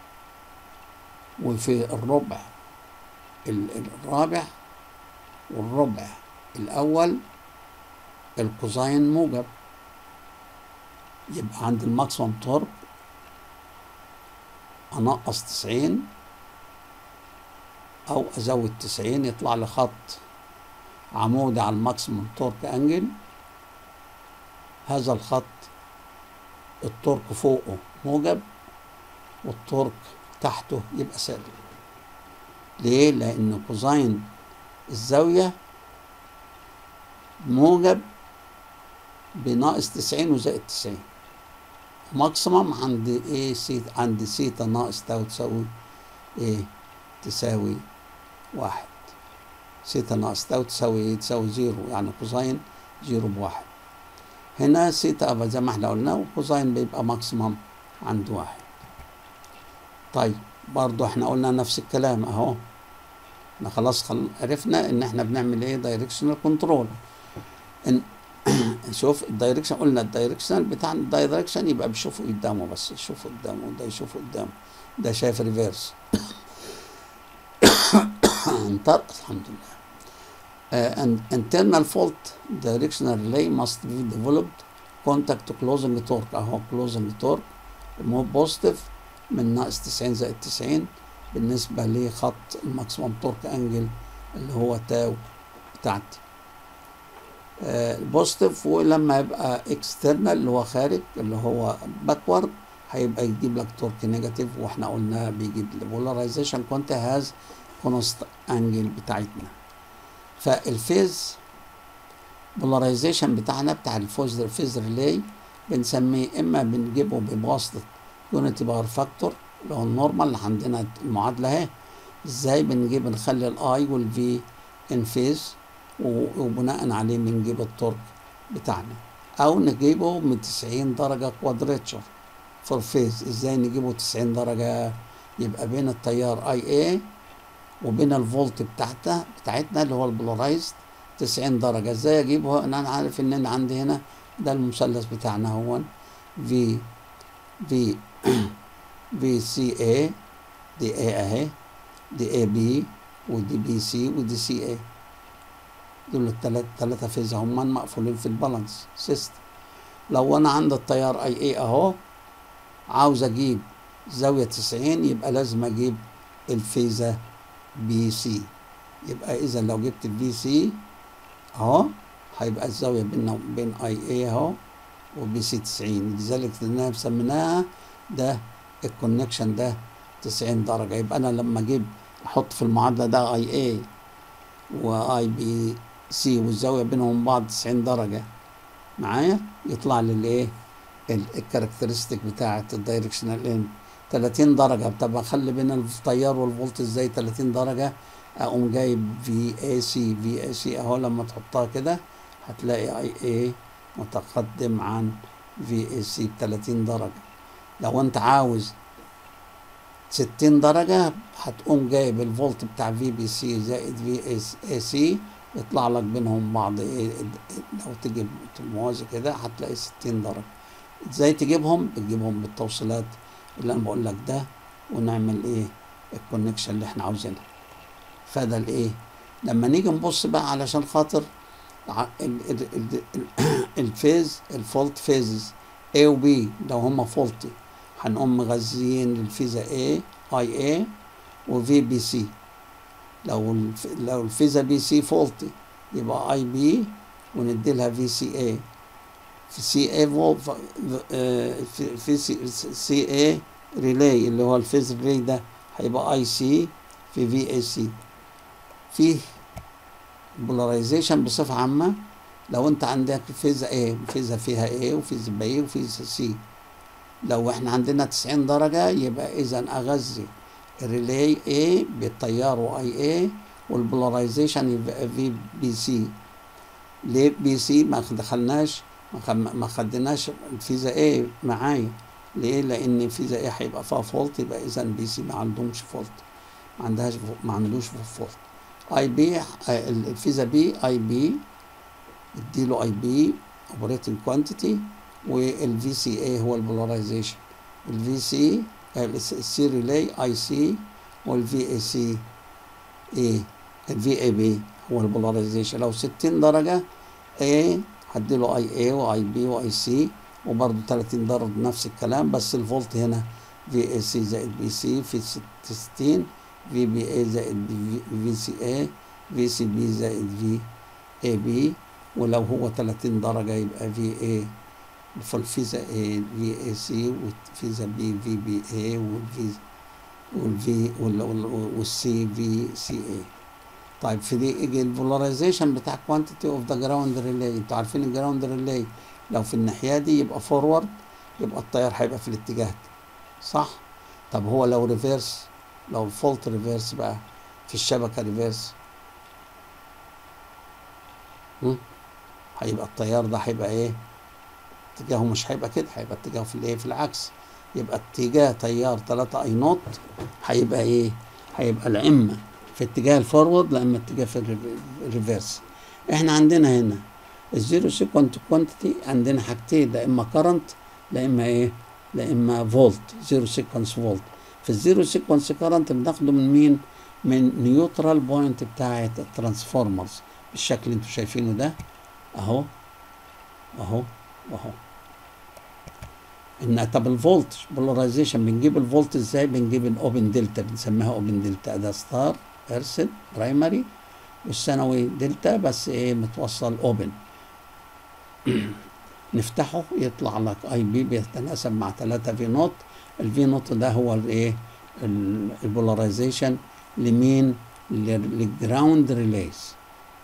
A: وفي الربع الرابع والربع الاول الكوزاين موجب يبقى عند الماكسيمم تورك انقص تسعين او ازود تسعين يطلع لي خط عمودي على الماكسيمم تورك انجل هذا الخط التورك فوقه موجب والتورك تحته يبقى سالب ليه لان كوزاين الزاويه موجب بناقص تسعين وزائد تسعين ماكسيمم عند ايه سيتا عند سيتا ناقص تاو تساوي ايه تساوي واحد سيتا ناقص تاو تساوي ايه تساوي زيرو يعني كوزاين زيرو بواحد هنا سيتا ابا زي ما احنا قلنا وكوزاين بيبقى ماكسيمم عند واحد طيب برضو احنا قلنا نفس الكلام اهو احنا خلاص خل... عرفنا ان احنا بنعمل ايه دايركشنال كنترول ان شوف الدايركشن قلنا الدايركشن بتاع الدايركشن يبقى بيشوفه قدامه بس يشوفه قدامه ده يشوفه قدامه ده شايف ريفيرس انطلق الحمد لله uh, an internal fault directional relay must be developed contact closing torque اهو closing torque مو بوزيتيف من ناقص 90 زائد 90 بالنسبه لخط الماكسيمم تورك انجل اللي هو تاو بتاعتي البوزيتيف ولما يبقى اكسترنال اللي هو خارج اللي هو باكورد هيبقى يجيب لك تورك نيجاتيف واحنا قلنا بيجيب البولاريزيشن كونت هاز كونست انجل بتاعتنا فالفيز بولاريزيشن بتاعنا بتاع الفوز الفيز ريلي بنسميه اما بنجيبه بواسطه يونتي باور فاكتور اللي هو النورمال اللي عندنا المعادله اهي ازاي بنجيب نخلي الاي والفي ان فيز وبناء عليه بنجيب التورك بتاعنا او نجيبه من 90 درجه كوادريتشر فور فيز ازاي نجيبه 90 درجه يبقى بين التيار اي اي وبين الفولت بتاعتها بتاعتنا اللي هو البولارايزد 90 درجه ازاي اجيبه انا عارف ان انا عندي هنا ده المثلث بتاعنا هو في في في سي اي دي اي اهي دي اي بي ودي بي سي ودي سي اي دول الثلاث ثلاثة فيز هم مقفولين في البالانس سيستم لو انا عندي التيار اي اي اهو عاوز اجيب زاوية 90 يبقى لازم اجيب الفيزة بي سي يبقى اذا لو جبت البي سي اهو هيبقى الزاوية بين بين اي اي اهو وبي سي 90 لذلك لانها سميناها ده الكونكشن ده 90 درجة يبقى انا لما اجيب احط في المعادلة ده اي اي واي بي سي والزاوية بينهم بعض 90 درجة معايا يطلع لي الايه الكاركترستيك بتاعة الدايركشنال ان 30 درجة طب اخلي بين التيار والفولت ازاي 30 درجة اقوم جايب في اي سي في اي سي اهو لما تحطها كده هتلاقي اي اي متقدم عن في اي سي ب 30 درجة لو انت عاوز 60 درجة هتقوم جايب الفولت بتاع في بي سي زائد في اي سي يطلع لك بينهم بعض ايه لو تجيب موازي كده هتلاقي 60 درجة ازاي تجيبهم بتجيبهم بالتوصيلات اللي انا بقول لك ده ونعمل ايه الكونكشن اللي احنا عاوزينها فده الايه لما نيجي نبص بقى علشان خاطر الفيز الفولت فيزز A و B لو هما فولتي هنقوم مغذيين للفيزا A اي A وفي بي سي لو لو الفيزا بي سي فولتي يبقى اي بي وندي لها في سي اي في سي اي فولف في في سي اي ريلاي اللي هو الفيز ريلاي ده هيبقى اي سي في في اي سي فيه بولاريزيشن بصفة عامة لو انت عندك فيزا ايه فيزا فيها ايه وفيزا بي وفيزا سي لو احنا عندنا 90 درجة يبقى اذا اغذي الريلاي ايه بالتيار اي ايه والبولاريزيشن يبقى في بي سي ليه بي سي ما دخلناش ما خم- ما خدناش الفيزا ايه معايا ليه لان فيزا ايه هيبقى فيها فولت يبقى اذا بي سي ما عندهمش فولت ما عندهاش ما عندوش فولت اي بي الفيزا بي اي بي اديله اي بي اوبريتنج كوانتيتي والفي سي اي هو البولاريزيشن الفي سي السي ريلاي اي سي والفي اي سي اي الفي اي بي هو البولاريزيشن لو 60 درجه اي هديله اي اي واي بي واي سي وبرضه 30 درجه نفس الكلام بس الفولت هنا في اي سي زائد بي سي في 60 في بي اي زائد في سي اي في سي بي زائد في اي بي ولو هو 30 درجة يبقى في اي فالفيزا اي في اي سي والفيزا بي في بي اي والفي والفي والسي في سي اي طيب في دي يجي البولاريزيشن بتاع كوانتيتي اوف ذا جراوند ريلاي انتوا عارفين الجراوند ريلاي لو في الناحية دي يبقى فورورد يبقى التيار هيبقى في الاتجاه ده صح طب هو لو ريفيرس لو الفولت ريفيرس بقى في الشبكة ريفيرس هم؟ هيبقى التيار ده هيبقى ايه اتجاهه مش هيبقى كده هيبقى اتجاهه في الايه في العكس يبقى اتجاه تيار 3 اي نوت هيبقى ايه هيبقى لا اما في اتجاه الفورورد لا اما اتجاه في الريف- الريفيرس احنا عندنا هنا الزيرو سيكونت كوانتيتي عندنا حاجتين لا اما كرنت لا اما ايه لا اما فولت زيرو سيكونس فولت في الزيرو سيكونس كرنت بناخده من مين من نيوترال بوينت بتاعه الترانسفورمرز بالشكل اللي انتوا شايفينه ده اهو اهو اهو ان طب الفولت بولاريزيشن بنجيب الفولت ازاي بنجيب الاوبن دلتا بنسميها اوبن دلتا ده ستار ارسل برايمري والثانوي دلتا بس ايه متوصل اوبن نفتحه يطلع لك اي بي بيتناسب مع 3 في نوت الفي نوت ده هو الايه البولاريزيشن لمين للجراوند ريليز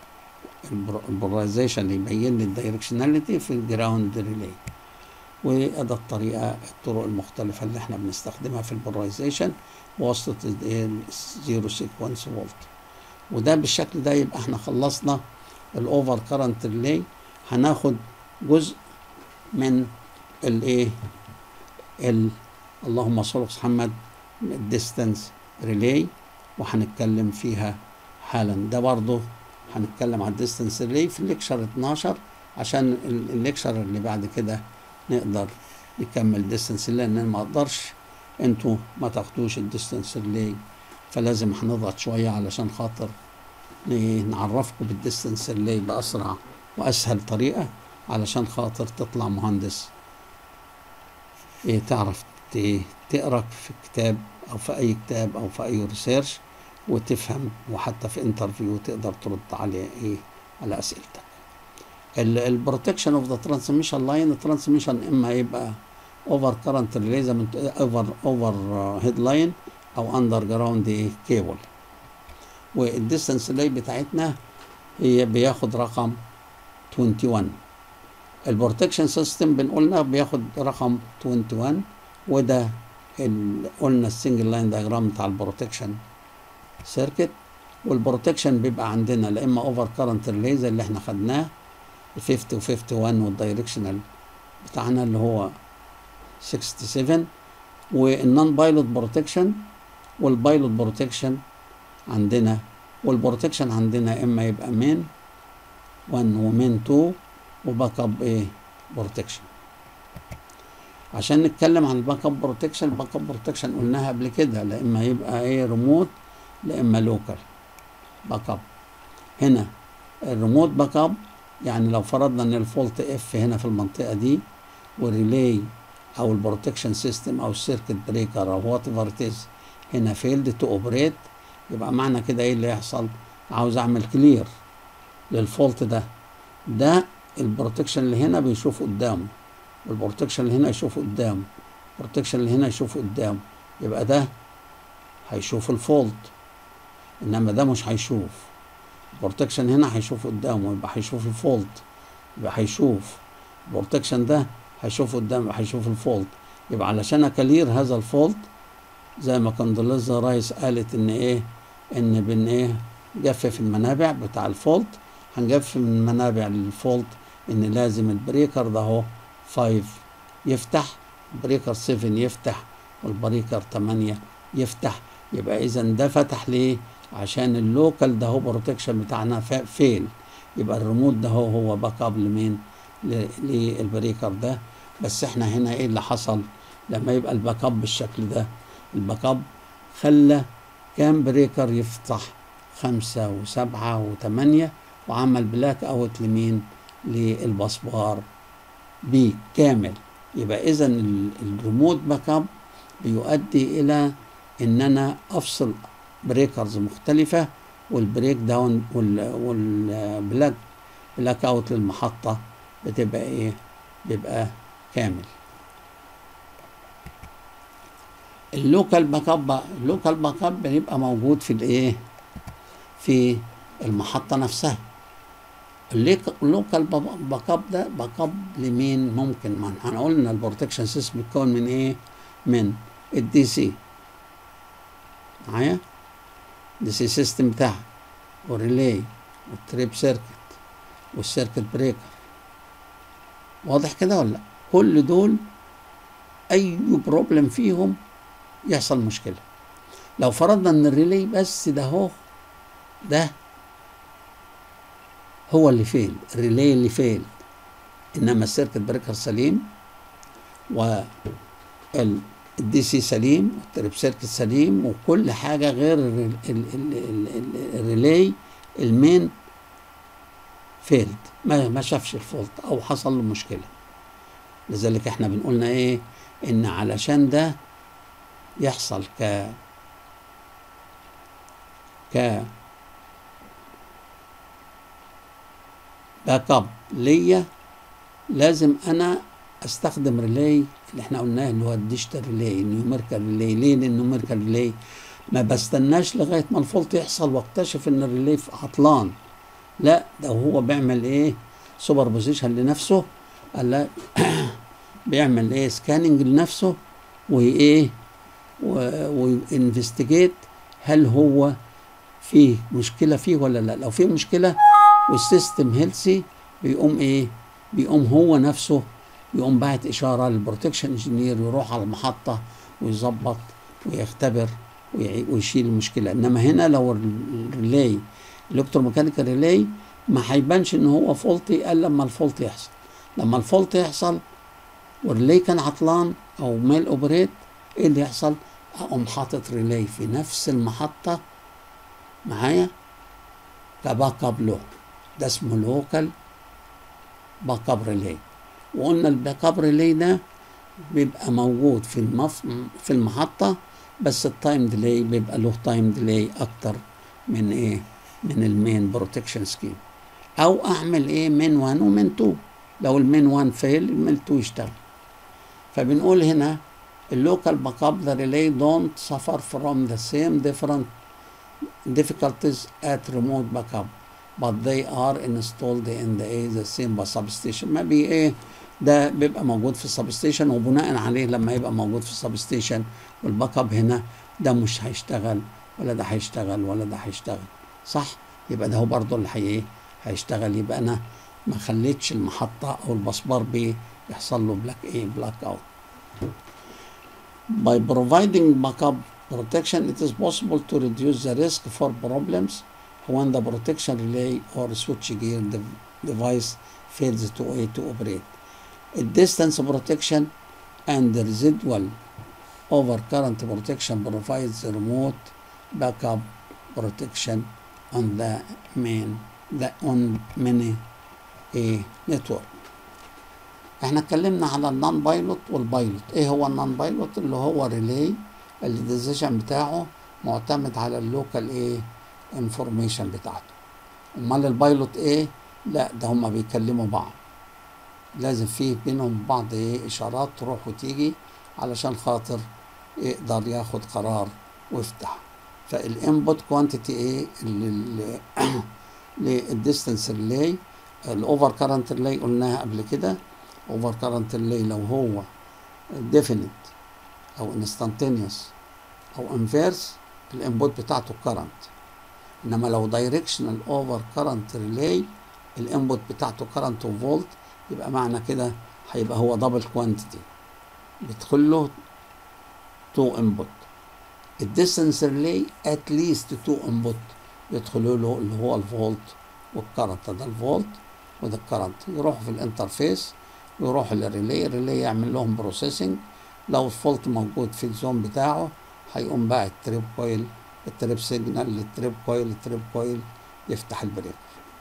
A: البولاريزيشن اللي يبين لي الدايركشناليتي في الجراوند ريلي وده الطريقه الطرق المختلفه اللي احنا بنستخدمها في البولاريزيشن بواسطه الزيرو سيكونس فولت وده بالشكل ده يبقى احنا خلصنا الاوفر كارنت ريلي هناخد جزء من الايه ال اللهم صل على محمد الديستانس ريلي وهنتكلم فيها حالا ده برضه هنتكلم على الديستانس ريلي في الليكشر 12 عشان ال- الليكشر اللي بعد كده نقدر نكمل ديستانس ريلي لان أنا ما اقدرش انتوا ما تاخدوش الديستانس ريلي فلازم هنضغط شويه علشان خاطر ن- نعرفكم بالديستانس ريلي باسرع واسهل طريقه علشان خاطر تطلع مهندس إيه تعرف ت- تقرا في كتاب او في اي كتاب او في اي ريسيرش وتفهم وحتى في انترفيو تقدر ترد عليه ايه على اسئلتك البروتكشن اوف ذا ترانسميشن لاين الترانسميشن اما يبقى اوفر كرنت ريلي زي ما اوفر اوفر هيد لاين او اندر جراوند كيبل والديستانس ريلي بتاعتنا هي بياخد رقم 21 البروتكشن سيستم بنقولنا بياخد رقم 21 وده ال- قلنا السنجل لاين دايجرام بتاع البروتكشن سيركت والبروتكشن بيبقى عندنا لا اما اوفر كارنت ريلي زي اللي احنا خدناه 50 و 51 والدايركشنال بتاعنا اللي هو 67 والنون بايلوت بروتكشن والبايلوت بروتكشن عندنا والبروتكشن عندنا اما يبقى مين 1 ومين 2 وباك اب ايه بروتكشن عشان نتكلم عن الباك اب بروتكشن الباك اب بروتكشن قلناها قبل كده لا اما يبقى ايه ريموت لا اما لوكال باك اب هنا الريموت باك اب يعني لو فرضنا ان الفولت اف هنا في المنطقه دي والريلاي او البروتكشن سيستم او السيركت بريكر او وات ايفر اتز هنا فيلد تو اوبريت يبقى معنى كده ايه اللي يحصل عاوز اعمل كلير للفولت ده ده البروتكشن اللي هنا بيشوف قدامه والبروتكشن اللي هنا يشوف قدامه البروتكشن اللي هنا يشوف قدامه يبقى ده هيشوف الفولت انما ده مش هيشوف البروتكشن هنا هيشوف قدامه يبقى هيشوف الفولت يبقى هيشوف البروتكشن ده هيشوف قدامه يبقى هيشوف الفولت يبقى علشان اكلير هذا الفولت زي ما كوندوليزا رايس قالت ان ايه ان بن ايه جفف المنابع بتاع الفولت هنجفف من المنابع للفولت ان لازم البريكر ده اهو 5 يفتح بريكر 7 يفتح والبريكر 8 يفتح يبقى اذا ده فتح ليه عشان اللوكال ده هو بروتكشن بتاعنا فين يبقى الريموت ده هو هو باك اب لمين للبريكر ده بس احنا هنا ايه اللي حصل لما يبقى الباك اب بالشكل ده الباك اب خلى كام بريكر يفتح خمسة وسبعة وثمانية وعمل بلاك اوت لمين للبصبار بي كامل يبقى اذا الريموت باك اب بيؤدي الى ان انا افصل بريكرز مختلفة والبريك داون والبلاك بلاك اوت للمحطة بتبقى ايه بيبقى كامل اللوكال باك اب اللوكال باك اب بيبقى موجود في الايه في المحطة نفسها اللوكال باك اب ده باك اب لمين ممكن ما احنا قلنا البروتكشن سيستم بيتكون من ايه من الدي سي معايا دي سي سيستم بتاعها والريلي والتريب سيركت والسيركت بريكر واضح كده ولا لا كل دول اي بروبلم فيهم يحصل مشكله لو فرضنا ان الريلي بس ده هو ده هو اللي فيل الريلي اللي فيل انما السيركت بريكر سليم و الدي سي سليم والتريب سيركت سليم وكل حاجه غير الريلي المين فيلد ما ما شافش الفولت او حصل له مشكله لذلك احنا بنقولنا ايه ان علشان ده يحصل ك ك باك اب ليا لازم انا استخدم ريلي اللي احنا قلناه اللي هو الديجيتال ريلي النيوميريكال ريلي ليه لان النيوميريكال ريلي ما بستناش لغايه ما الفولت يحصل واكتشف ان الريلي عطلان لا ده هو بيعمل ايه سوبر بوزيشن لنفسه قال لا بيعمل ايه سكاننج لنفسه وايه وانفستيجيت هل هو فيه مشكله فيه ولا لا لو فيه مشكله والسيستم هيلسي بيقوم ايه بيقوم هو نفسه يقوم باعت اشاره للبروتكشن انجينير يروح على المحطه ويظبط ويختبر ويشيل المشكله انما هنا لو الريلي الكتروميكانيكال ريلي ما هيبانش ان هو فولتي الا لما الفولت يحصل لما الفولت يحصل والريلي كان عطلان او ميل اوبريت ايه اللي يحصل اقوم حاطط ريلي في نفس المحطه معايا كباك اب له ده اسمه لوكال باك اب ريلي وقلنا الباك اب ريلي ده بيبقى موجود في المف... في المحطه بس التايم ديلي بيبقى له تايم ديلي اكتر من ايه من المين بروتكشن سكيم او اعمل ايه من 1 ومن 2 لو المين 1 فيل المين 2 يشتغل فبنقول هنا اللوكال باك اب the relay don't suffer from the same different difficulties at remote backup but they are installed in the A the same substation ما بي ايه ده بيبقى موجود في السبستيشن وبناء عليه لما يبقى موجود في السبستيشن والباك اب هنا ده مش هيشتغل ولا ده هيشتغل ولا ده هيشتغل صح يبقى ده هو برضه اللي هي ايه هيشتغل يبقى انا ما خليتش المحطه او البصبار بيه يحصل له بلاك ايه بلاك اوت by providing backup protection it is possible to reduce the risk for problems when the protection relay or switchgear dev- device fails to, to operate. A distance protection and the residual overcurrent protection provides remote backup protection on the main the on many a network. احنا اتكلمنا على النون بايلوت والبايلوت ايه هو النون بايلوت اللي هو ريلي اللي الديسيشن بتاعه معتمد على اللوكال ايه انفورميشن بتاعته امال البايلوت ايه لا ده هما بيكلموا بعض لازم فيه بينهم بعض ايه اشارات تروح وتيجي علشان خاطر يقدر ياخد قرار ويفتح فالانبوت كوانتيتي ايه للديستنس ريلاي الاوفر كارنت ريلاي قلناها قبل كده اوفر كارنت ريلاي لو هو ديفينيت او انستانتينيوس او انفيرس الانبوت بتاعته كارنت انما لو دايركشنال اوفر كارنت ريلاي الانبوت بتاعته كارنت وفولت يبقى معنى كده هيبقى هو دبل كوانتيتي بيدخل له تو انبوت الديستنس ريلاي ات ليست تو انبوت يدخلوا له اللي هو الفولت والكرنت ده الفولت وده الكرنت يروحوا في الانترفيس ويروحوا للريلي الريلي يعمل لهم بروسيسنج لو الفولت موجود في الزون بتاعه هيقوم بقى التريب كويل التريب سيجنال للتريب كويل التريب كويل يفتح البريك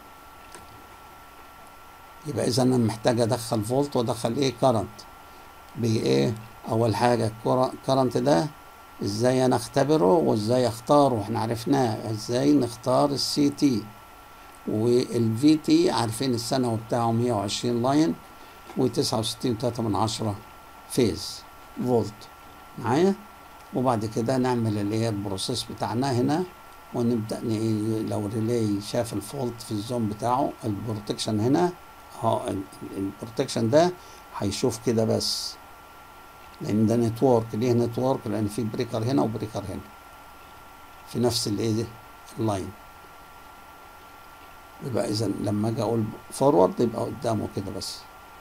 A: يبقى اذا انا محتاج ادخل فولت وادخل ايه كرنت بايه اول حاجه الكرنت ده ازاي انا اختبره وازاي اختاره احنا عرفناه ازاي نختار السي تي والفي تي عارفين الثانوي بتاعه 120 لاين و69.3 من عشرة فيز فولت معايا وبعد كده نعمل اللي هي البروسيس بتاعنا هنا ونبدا لو ريلي شاف الفولت في الزون بتاعه البروتكشن هنا اه البروتكشن ده هيشوف كده بس لان ده نتورك ليه نتورك لان في بريكر هنا وبريكر هنا في نفس الايه اللاين يبقى اذا لما اجي اقول فورورد يبقى قدامه كده بس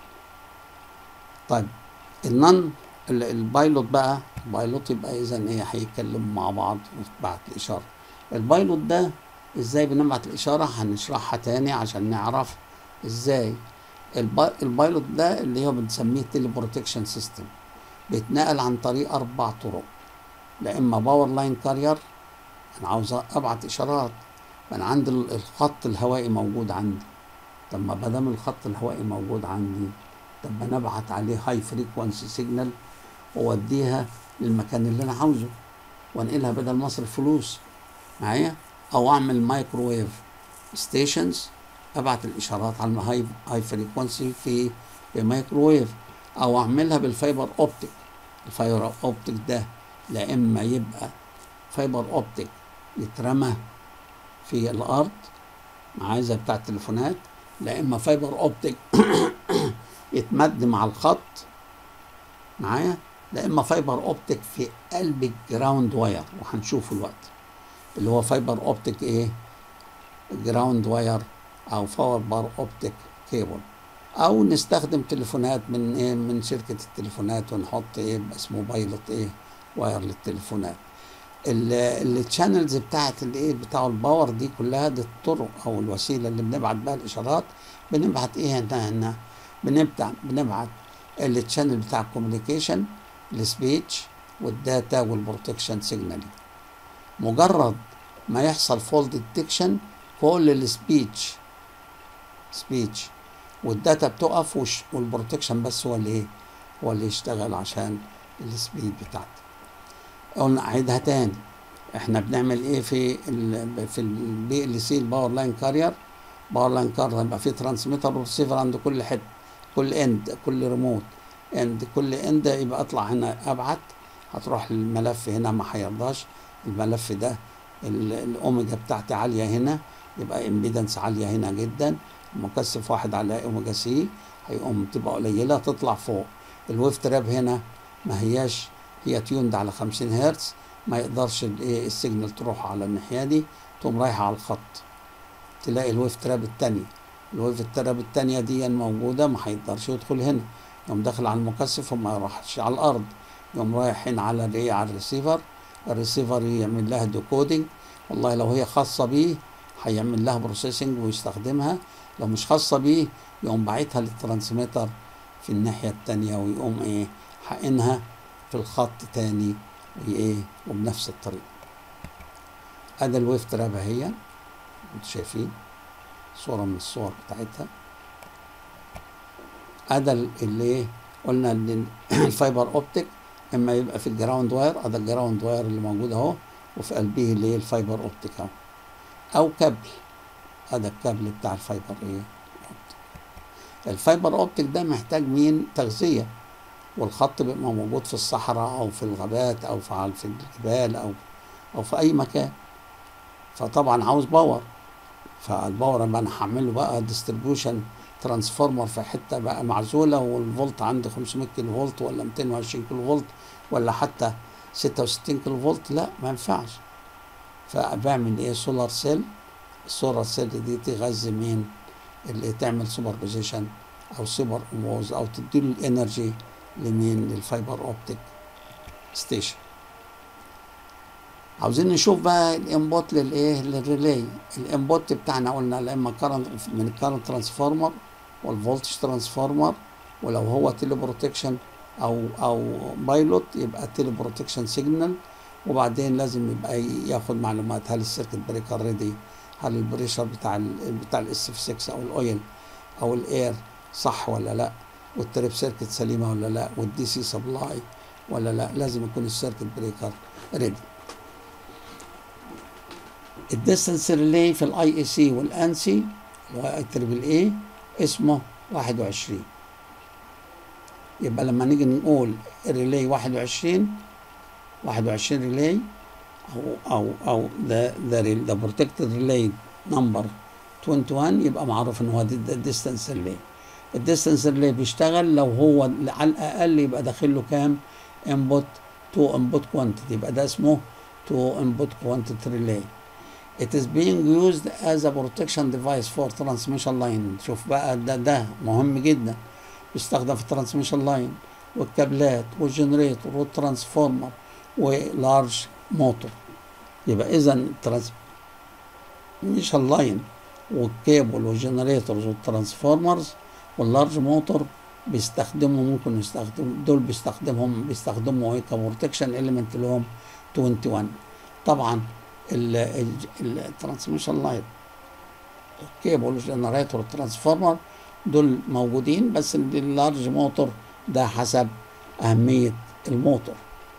A: طيب النن البايلوت بقى البايلوت يبقى اذا ايه هيتكلموا مع بعض وتبعت الاشاره البايلوت ده ازاي بنبعت الاشاره هنشرحها تاني عشان نعرف ازاي البايلوت ده اللي هو بنسميه تيلي بروتكشن سيستم بيتنقل عن طريق اربع طرق لا اما باور لاين كارير انا عاوز ابعت اشارات انا عندي الخط الهوائي موجود عندي طب ما دام الخط الهوائي موجود عندي طب ما نبعت عليه هاي فريكوانسي سيجنال واوديها للمكان اللي انا عاوزه وانقلها بدل ما اصرف فلوس معايا او اعمل مايكروويف ستيشنز ابعت الاشارات على الهاي هاي فريكوانسي في مايكروويف او اعملها بالفايبر اوبتيك الفايبر اوبتيك ده لا اما يبقى فايبر اوبتيك يترمى في الارض معايا زي بتاع التليفونات لا اما فايبر اوبتيك يتمد مع الخط معايا لا اما فايبر اوبتيك في قلب الجراوند واير وهنشوفه الوقت اللي هو فايبر اوبتيك ايه جراوند واير او فايبر اوبتيك كيبل او نستخدم تليفونات من ايه من شركه التليفونات ونحط ايه اسمه بايلوت ايه واير للتليفونات التشانلز بتاعت الايه بتاع الباور دي كلها دي الطرق او الوسيله اللي بنبعت بها الاشارات بنبعت ايه هنا هنا بنبعت بنبعت التشانل بتاع الكوميونيكيشن السبيتش والداتا والبروتكشن سيجنالينج مجرد ما يحصل فولد ديتكشن كل السبيتش سبيتش والداتا بتقف والبروتكشن بس هو اللي ايه هو اللي يشتغل عشان السبيد بتاعته قلنا اعيدها تاني احنا بنعمل ايه في ال في البي ال سي الباور لاين كارير باور لاين كارير يبقى في ترانسميتر وريسيفر عند كل حته كل اند كل ريموت اند كل اند يبقى اطلع هنا ابعت هتروح الملف هنا ما هيرضاش الملف ده الاوميجا بتاعتي عاليه هنا يبقى امبيدنس عاليه هنا جدا مكثف واحد على اوميجا سي هيقوم تبقى قليله تطلع فوق الويف تراب هنا ما هياش هي تيوند على 50 هرتز ما يقدرش الايه السيجنال تروح على الناحيه دي تقوم رايحه على الخط تلاقي الويف تراب الثانيه الويف التراب الثانيه دي موجوده ما هيقدرش يدخل هنا يقوم داخل على المكثف وما يروحش على الارض يقوم رايح هنا على الايه على الريسيفر الريسيفر يعمل لها ديكودنج والله لو هي خاصه بيه هيعمل لها بروسيسنج ويستخدمها لو مش خاصه بيه يقوم باعتها للترانسميتر في الناحيه الثانيه ويقوم ايه حقنها في الخط تاني وايه وبنفس الطريقه ادي الويف تراب اهي انتوا شايفين صوره من الصور بتاعتها ادي اللي ايه قلنا ان الفايبر اوبتيك اما يبقى في الجراوند واير ادي الجراوند واير اللي موجود اهو وفي قلبه اللي هي الفايبر اوبتيك اهو او كابل هذا الكابل بتاع الفايبر ايه الفايبر اوبتيك ده محتاج مين تغذيه والخط بيبقى موجود في الصحراء او في الغابات او في في الجبال او او في اي مكان فطبعا عاوز باور فالباور لما انا هعمله بقى ديستريبيوشن ترانسفورمر في حته بقى معزوله والفولت عندي 500 كيلو فولت ولا 220 كيلو فولت ولا حتى 66 كيلو فولت لا ما ينفعش فبعمل ايه سولار سيل السولار سيل دي تغذي مين اللي تعمل سوبر بوزيشن او سوبر موز او تديله الانرجي لمين للفايبر اوبتيك ستيشن عاوزين نشوف بقى الانبوت للايه للريلي الانبوت بتاعنا قلنا لا اما كارنت من الكارنت ترانسفورمر والفولتج ترانسفورمر ولو هو تيلي بروتكشن او او بايلوت يبقى تيلي بروتكشن سيجنال وبعدين لازم يبقى ياخد معلومات هل السيركت بريكر ريدي هل البريشر بتاع ال بتاع الاس اف 6 او الاويل او الاير صح ولا لا والتريب سيركت سليمه ولا لا والدي سي سبلاي ولا لا لازم يكون السيركت بريكر ريدي الديستنس ريلي في الاي اي سي والانسي اللي هو تريبل اي اسمه 21 يبقى لما نيجي نقول الريلي 21 21 ريلي او او او ذا ذا ذا بروتكتد ريلي نمبر 21 يبقى معروف ان هو ده الديستنس ريلي الديستنس ريلي بيشتغل لو هو على الاقل يبقى داخل له كام انبوت تو انبوت كوانتيتي يبقى ده اسمه تو انبوت كوانتيتي ريلي It is being used as a protection device for transmission line شوف بقى ده ده مهم جدا بيستخدم في الترانسميشن لاين والكابلات والجنريتور والترانسفورمر ولارج موتور يبقى اذا الترانسميشن لاين والكيبل والجنريتورز والترانسفورمرز واللارج موتور بيستخدموا ممكن يستخدموا دول بيستخدمهم بيستخدموا ايه كبروتكشن اليمنت اللي هم 21 طبعا الترانسميشن لاين الكيبل والجنريتور والترانسفورمر دول موجودين بس اللارج موتور ده حسب أهمية الموتور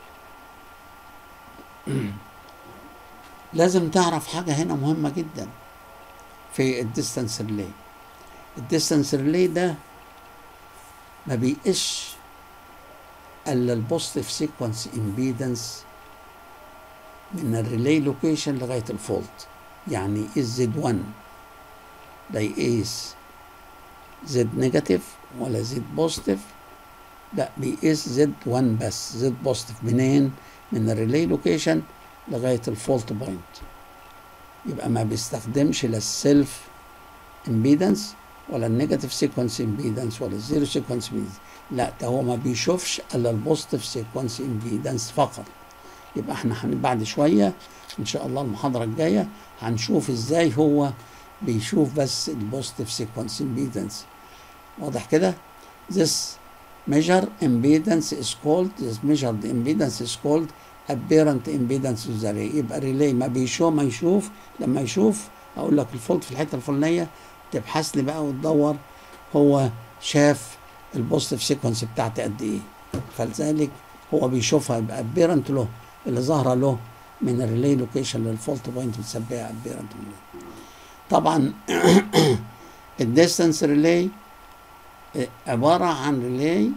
A: لازم تعرف حاجة هنا مهمة جدا في الديستانس ريلي الديستانس ريلي ده ما بيقش الا البوزيتيف سيكونس امبيدنس من الريلي لوكيشن لغايه الفولت يعني از زد 1 لا يقيس زد نيجاتيف ولا زد بوزيتيف لا بيقيس زد 1 بس زد بوزيتيف منين من الريلي لوكيشن لغايه الفولت بوينت يبقى ما بيستخدمش لا السيلف امبيدنس ولا النيجاتيف سيكونس امبيدنس ولا الزيرو سيكونس امبيدنس لا ده هو ما بيشوفش الا البوزيتيف سيكونس امبيدنس فقط يبقى احنا بعد شويه ان شاء الله المحاضره الجايه هنشوف ازاي هو بيشوف بس البوزيتيف سيكونس امبيدنس واضح كده this measure impedance is called this measured impedance is called apparent impedance of the relay يبقى الريلي ما بيشوف ما يشوف لما يشوف اقول لك الفولت في الحته الفلانيه تبحث لي بقى وتدور هو شاف البوزيتيف سيكونس بتاعتي قد ايه فلذلك هو بيشوفها يبقى ابيرنت له اللي ظاهره له من الريلي لوكيشن للفولت بوينت بتسميها ابيرنت طبعا الديستانس ريلي عباره عن ريلي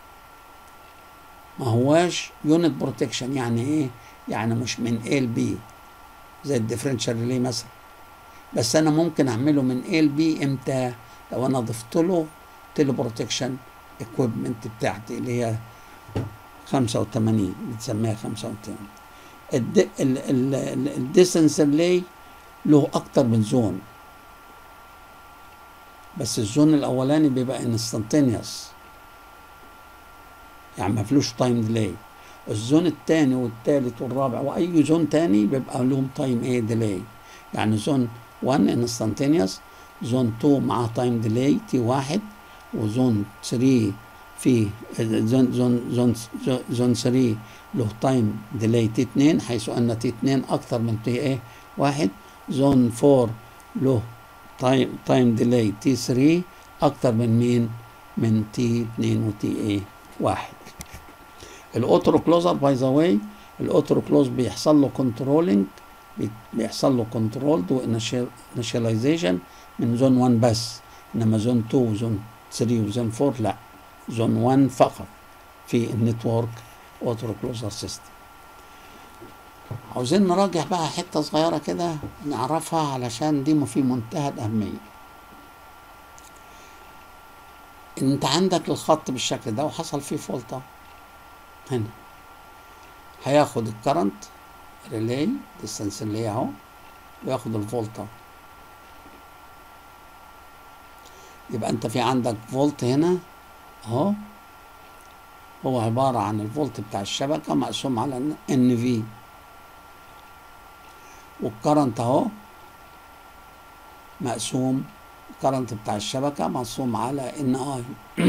A: ما هواش يونت بروتكشن يعني ايه يعني مش من A ل B زي الديفرنشال ريلي مثلا بس انا ممكن اعمله من A ل B امتى لو انا ضفت له تيلي بروتكشن اكويبمنت بتاعتي اللي هي 85 بتسميها 85 الديستنس ريلي له اكتر من زون بس الزون الاولاني بيبقى انستنتينيوس يعني ما فيهوش تايم ديلي الزون الثاني والثالث والرابع واي زون تاني بيبقى لهم تايم ايه ديلي يعني زون 1 انستنتينيوس زون 2 معاه تايم ديلي تي واحد وزون 3 في زون زون زون زون 3 له تايم ديلي تي 2 حيث ان تي 2 اكثر من تي ايه واحد زون 4 له تايم تايم ديلي تي 3 اكثر من مين من تي 2 وتي ايه واحد الاوترو كلوزر باي ذا واي الاوترو كلوز بيحصل له كنترولنج بيحصل له كنترولد وانيشاليزيشن من زون 1 بس انما زون 2 وزون 3 وزون 4 لا زون 1 فقط في النتورك اوتو كلوزر سيستم عاوزين نراجع بقى حته صغيره كده نعرفها علشان دي في منتهى الاهميه انت عندك الخط بالشكل ده وحصل فيه فولطه هنا هياخد الكرنت ريلي ديستانس اللي هي اهو وياخد الفولتا يبقى انت في عندك فولت هنا اهو هو عبارة عن الفولت بتاع الشبكة مقسوم على ان في والكرنت اهو مقسوم الكرنت بتاع الشبكة مقسوم على ان اي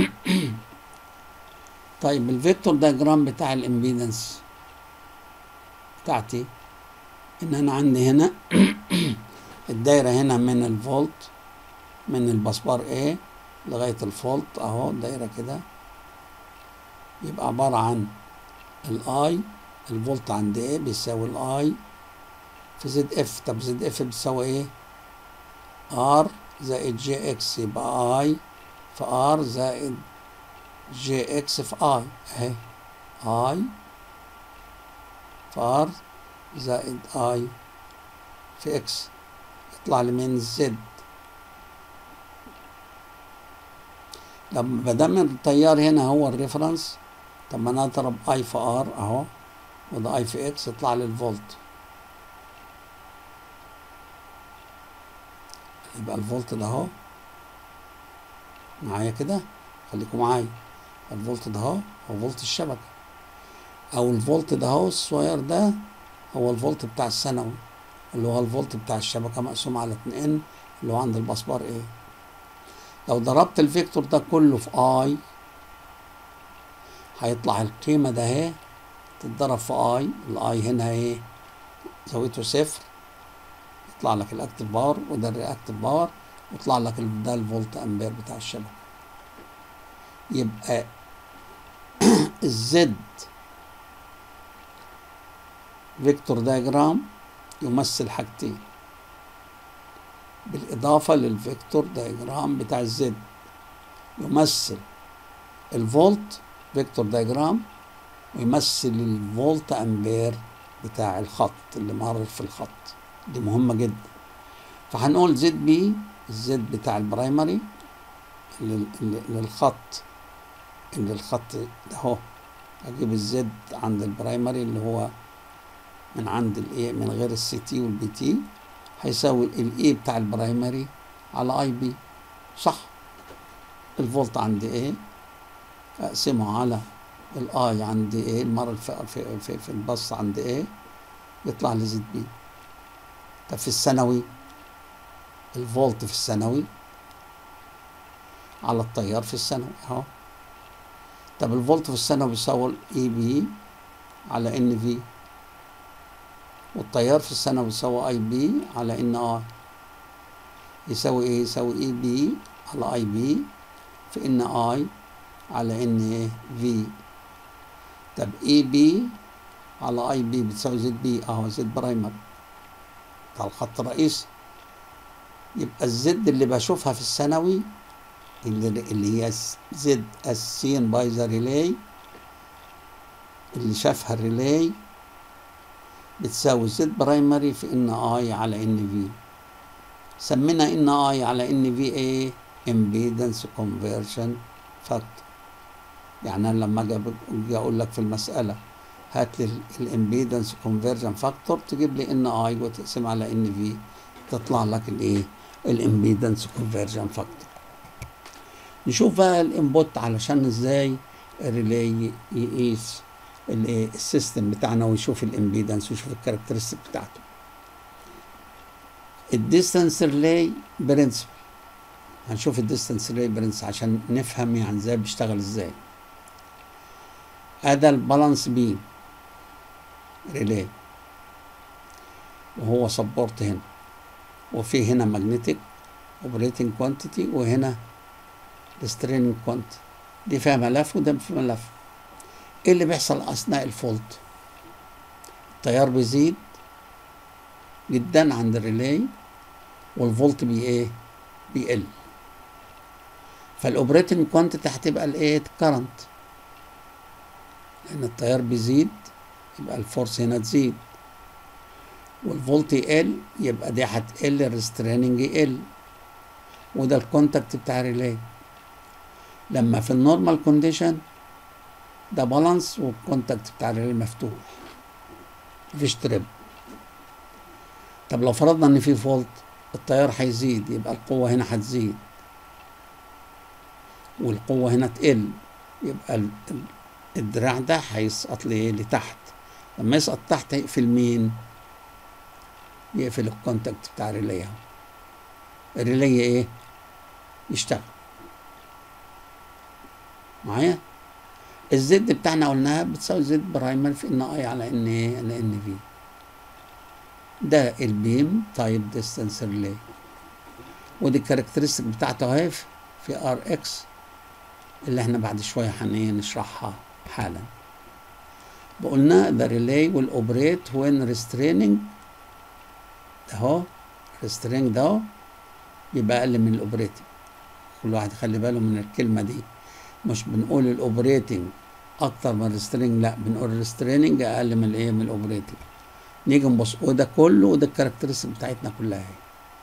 A: طيب الفيكتور دايجرام بتاع الامبيدنس بتاعتي ان انا عندي هنا الدايرة هنا من الفولت من البسبار A لغاية الفولت اهو دايرة كده يبقى عبارة عن الاي الفولت عند A بيساوي الاي في زد اف طب زد اف بتساوي ايه ار زائد جي اكس يبقى اي في ار زائد جي اكس في اي اهي اي في ار زائد اي في اكس يطلع لي من زد لما دام التيار هنا هو الريفرنس طب ما انا اضرب اي في ار اهو وده اي في اكس يطلع لي الفولت يبقى الفولت ده اهو معايا كده خليكم معايا الفولت ده اهو هو فولت الشبكه او الفولت ده اهو الصغير ده هو الفولت بتاع الثانوي اللي هو الفولت بتاع الشبكه مقسوم على 2 ان اللي هو عند البسبار ايه لو ضربت الفيكتور ده كله في اي هيطلع القيمه ده اهي تتضرب في اي الاي هنا ايه زاويته صفر يطلع لك الاكتف باور وده الرياكتيف باور ويطلع لك ده الفولت امبير بتاع الشبكه يبقى الزد فيكتور دايجرام يمثل حاجتين بالإضافة للفيكتور دايجرام بتاع الزد يمثل الفولت فيكتور دايجرام ويمثل الفولت أمبير بتاع الخط اللي مر في الخط دي مهمة جدا فهنقول زد بي الزد بتاع البرايمري للخط اللي الخط ده اهو اجيب الزد عند البرايمري اللي هو من عند الايه من غير السي تي والبي تي هيساوي الاي بتاع البرايمري على اي بي صح الفولت عند ايه اقسمه على الاي عند ايه المره في في في, في البص عند ايه يطلع لي زد بي طب في الثانوي الفولت في الثانوي على التيار في الثانوي اهو طب الفولت في الثانوي بيساوي اي بي على ان في والتيار في الثانوي بيساوي اي بي على ان اي يساوي ايه يساوي اي بي على اي بي في ان اي على ان في طب اي بي على اي بي بتساوي زد بي اهو زد برايمر بتاع الخط الرئيسي يبقى الزد اللي بشوفها في الثانوي اللي, اللي هي زد السين باي ذا ريلاي اللي شافها الريلاي بتساوي زد برايمري في ان اي على ان في سمينا ان اي على ان في ايه امبيدنس كونفرجن فاكتور يعني انا لما اجي اقول لك في المساله هات لي الامبيدنس كونفرجن فاكتور تجيب لي ان اي وتقسم على ان في تطلع لك الايه الامبيدنس كونفرجن فاكتور نشوف بقى الانبوت علشان ازاي الريلاي يقيس الايه السيستم بتاعنا ويشوف الامبيدنس ويشوف الكاركترستيك بتاعته الديستانس ريلاي برنسبل هنشوف الديستانس ريلاي برنسبل عشان نفهم يعني ازاي بيشتغل ازاي هذا البالانس بيم ريلاي وهو سبورت هنا وفي هنا ماجنتيك اوبريتنج كوانتيتي وهنا الستريننج كوانتيتي دي فيها ملف وده في ملف ايه اللي بيحصل اثناء الفولت التيار بيزيد جدا عند الريلاي والفولت بي ايه بيقل فالاوبريتنج كوانتيتي هتبقى الايه كرنت لان التيار بيزيد يبقى الفورس هنا تزيد والفولت يقل يبقى دي هتقل الريستريننج يقل وده الكونتاكت بتاع الريلي لما في النورمال كونديشن ده بالانس والكونتاكت بتاع الريلي مفتوح مفيش تريب طب لو فرضنا ان في فولت التيار هيزيد يبقى القوة هنا هتزيد والقوة هنا تقل يبقى ال- ال- الدراع ده هيسقط ليه لتحت لما يسقط تحت هيقفل مين يقفل الكونتاكت بتاع الريلي اهو الريلي ايه يشتغل معايا الزد بتاعنا قلناها بتساوي زد برايمر في ان اي على ان ايه على ان في ده البيم تايب ديستانس ريلي ودي الكاركترستيك بتاعته اهي في- في ار اكس اللي احنا بعد شويه هنشرحها حالا قلنا the relay will operate when restraining اهو restraining ده اهو يبقى اقل من الاوبريتنج كل واحد يخلي باله من الكلمه دي مش بنقول الاوبريتنج اكتر من الريسترينج لا بنقول الريسترينج اقل من الايه من الاوبريتنج نيجي نبص وده كله وده الكاركترستيك بتاعتنا كلها اهي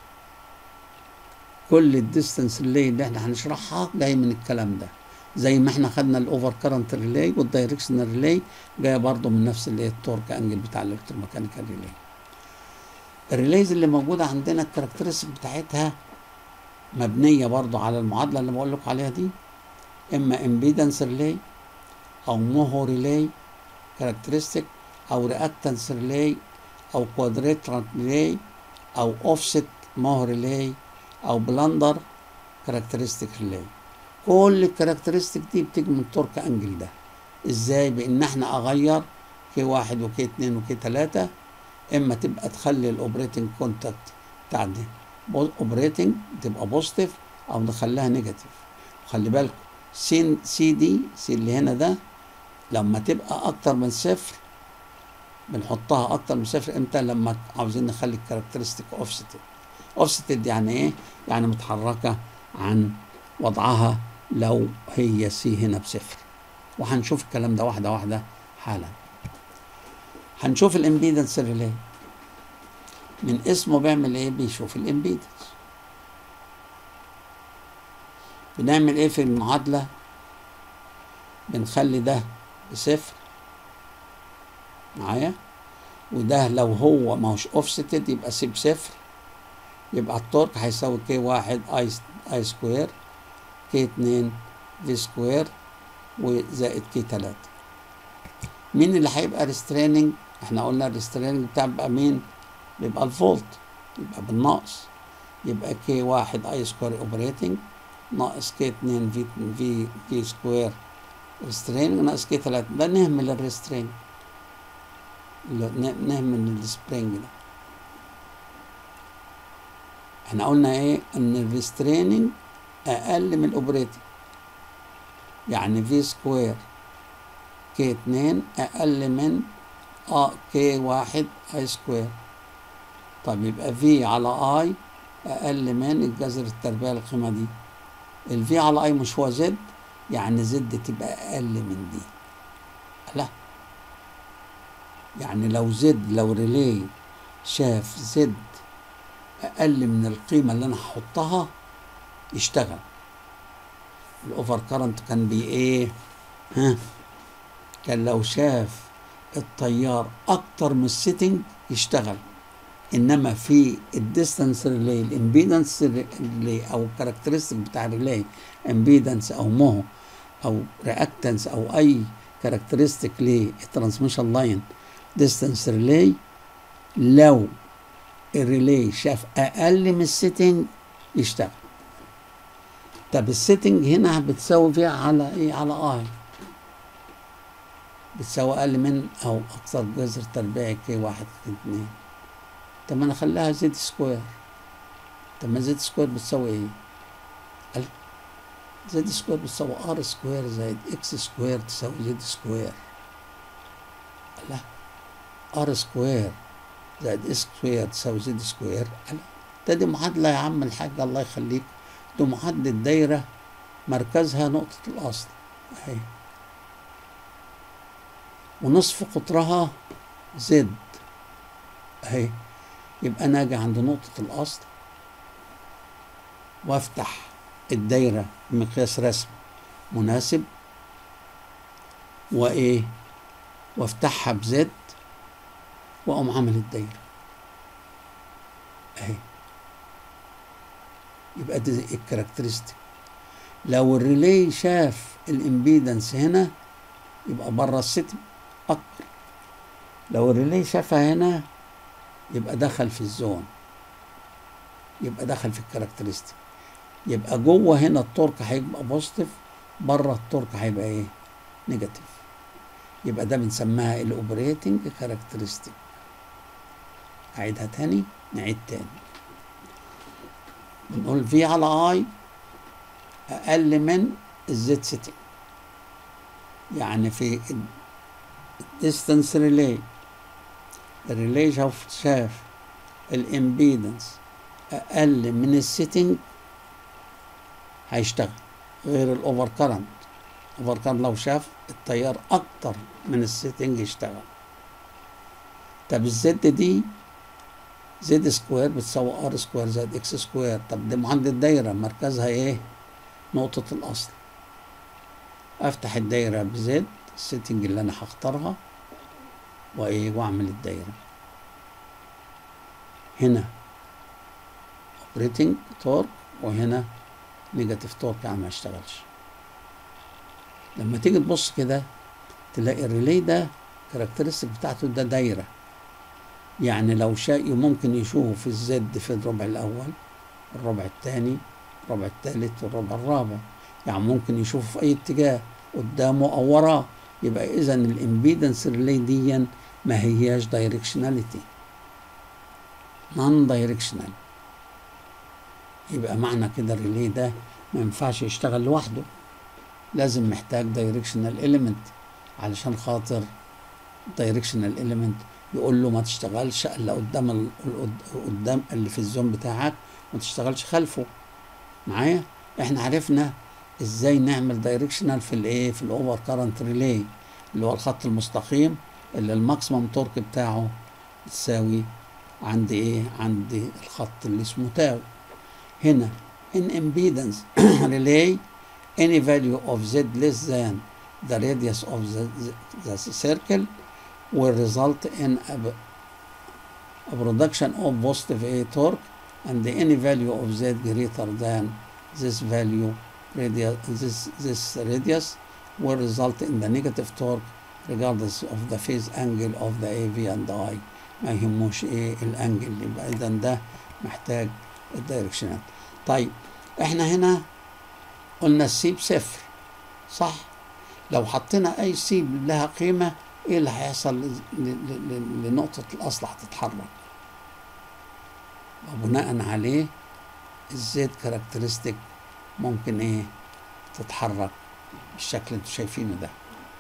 A: كل الديستنس ريلي اللي احنا هنشرحها جاي من الكلام ده زي ما احنا خدنا الاوفر كارنت ريلي والدايركشنال ريلي جايه برضه من نفس اللي هي التورك انجل بتاع الالكتروميكانيكال ريلي الريليز اللي موجوده عندنا الكاركترستيك بتاعتها مبنيه برضه على المعادله اللي بقول لكم عليها دي اما امبيدنس ريلي او موهو ريلي كاركترستيك او رياكتنس ريلي او كوادريترال ريلي او اوفست موهو ريلي او بلندر كاركترستيك ريلي كل الكاركترستيك دي بتيجي من التورك انجل ده ازاي بان احنا اغير كي واحد وكي اتنين وكي تلاتة اما تبقى تخلي الاوبريتنج كونتاكت بتاع دي اوبريتنج تبقى بوزيتيف او نخليها نيجاتيف خلي بالكم سي سي دي سي اللي هنا ده لما تبقى اكتر من صفر بنحطها اكتر من صفر امتى لما عاوزين نخلي الكاركترستيك اوفستد اوفستد يعني ايه يعني متحركه عن وضعها لو هي سي هنا بصفر وهنشوف الكلام ده واحده واحده حالا هنشوف الامبيدنس ريلي من اسمه بيعمل ايه بيشوف الامبيدنس بنعمل ايه في المعادلة بنخلي ده بصفر معايا وده لو هو ما هوش اوفستد يبقى سي بصفر يبقى التورك هيساوي كي واحد اي اي سكوير كي اتنين في سكوير وزائد كي تلاتة مين اللي هيبقى ريستريننج احنا قلنا الريستريننج بتاع بيبقى مين بيبقى الفولت يبقى بالناقص يبقى كي واحد اي سكوير اوبريتنج ناقص كي اتنين في في في سكوير ريستريننج ناقص كي تلاتة ده نهمل الريسترينج نهمل السبرينج ده احنا قلنا ايه ان الريستريننج اقل من الاوبريتنج يعني في سكوير كي اتنين اقل من اه كي واحد اي سكوير طب يبقى في على اي اقل من الجذر التربيع القيمه دي الفي على اي مش هو زد يعني زد تبقى اقل من دي لا يعني لو زد لو ريلي شاف زد اقل من القيمه اللي انا هحطها يشتغل الاوفر كارنت كان بي ايه ها كان لو شاف التيار اكتر من السيتنج يشتغل انما في الديستانس ريلي الامبيدنس ريلي او الكاركترستيك بتاع الريلي امبيدنس او مو او رياكتنس او اي كاركترستيك للترانسميشن لاين ديستانس ريلي لو الريلي شاف اقل من السيتنج يشتغل طب السيتنج هنا بتساوي فيها على ايه على اي بتساوي اقل من او اكثر جذر تربيعي كي واحد كي اتنين طب ما انا اخليها زد سكوير طب ما زد سكوير بتساوي ايه قال زد سكوير بتساوي ار سكوير زائد اكس سكوير تساوي زد سكوير لا ار سكوير زائد اس سكوير تساوي زد سكوير لا ده دي معادلة يا عم الحاج الله يخليك دي معادلة دايرة مركزها نقطة الأصل أهي ونصف قطرها زد أهي يبقى أنا أجي عند نقطة الأصل وأفتح الدايرة بمقياس رسم مناسب وإيه وافتحها بزد واقوم عامل الدايره اهي يبقى دي الكاركترستيك لو الريلي شاف الامبيدنس هنا يبقى بره السيتي اكبر لو الريلي شافها هنا يبقى دخل في الزون يبقى دخل في الكاركترستيك يبقى جوه هنا التورك هيبقى بوزيتيف بره التورك هيبقى ايه نيجاتيف يبقى ده بنسميها الاوبريتنج كاركترستيك اعيدها تاني نعيد تاني بنقول في على اي اقل من الزد سيتنج يعني في الديستانس ريلي الريلي شاف شاف الامبيدنس اقل من السيتنج هيشتغل غير الاوفر كارنت اوفر كارنت لو شاف التيار اكتر من السيتنج يشتغل طب الزد دي زد سكوير بتساوي ار سكوير زائد اكس سكوير طب دي عند الدايرة مركزها ايه نقطة الاصل افتح الدايرة بزد السيتنج اللي انا هختارها وايه واعمل الدايرة هنا اوبريتنج تورك وهنا نيجاتيف تورك يعني ما يشتغلش لما تيجي تبص كده تلاقي الريلي ده كاركترستيك بتاعته ده دايره يعني لو شاء ممكن يشوف الزد في الربع الاول الربع الثاني الربع الثالث والربع الرابع يعني ممكن يشوفه في اي اتجاه قدامه او وراه يبقى اذا الامبيدنس ريلي دي ما هياش دايركشناليتي نون دايركشنال يبقى معنى كده الريلي ده ما ينفعش يشتغل لوحده لازم محتاج دايركشنال اليمنت علشان خاطر دايركشنال اليمنت يقول له ما تشتغلش الا قدام ال- القد- قدام اللي في الزون بتاعك ما تشتغلش خلفه معايا احنا عرفنا ازاي نعمل دايركشنال في الايه في الاوفر كارنت ريلي اللي هو الخط المستقيم اللي الماكسيمم تورك بتاعه تساوي عند ايه عند الخط اللي اسمه تاو هنا in impedance relay any value of z less than the radius of the, the, the circle will result in a, a production of positive A torque and any value of Z greater than this value radius, this, this radius will result in the negative torque regardless of the phase angle of the AV and I ما يهموش ايه الانجل يبقى اذا ده محتاج الدايركشنال طيب احنا هنا قلنا السي بصفر صح لو حطينا اي سي لها قيمه ايه اللي هيحصل ل- ل- ل- لنقطة الأصل هتتحرك وبناء عليه الزيت كاركترستيك ممكن ايه تتحرك بالشكل اللي انتوا شايفينه ده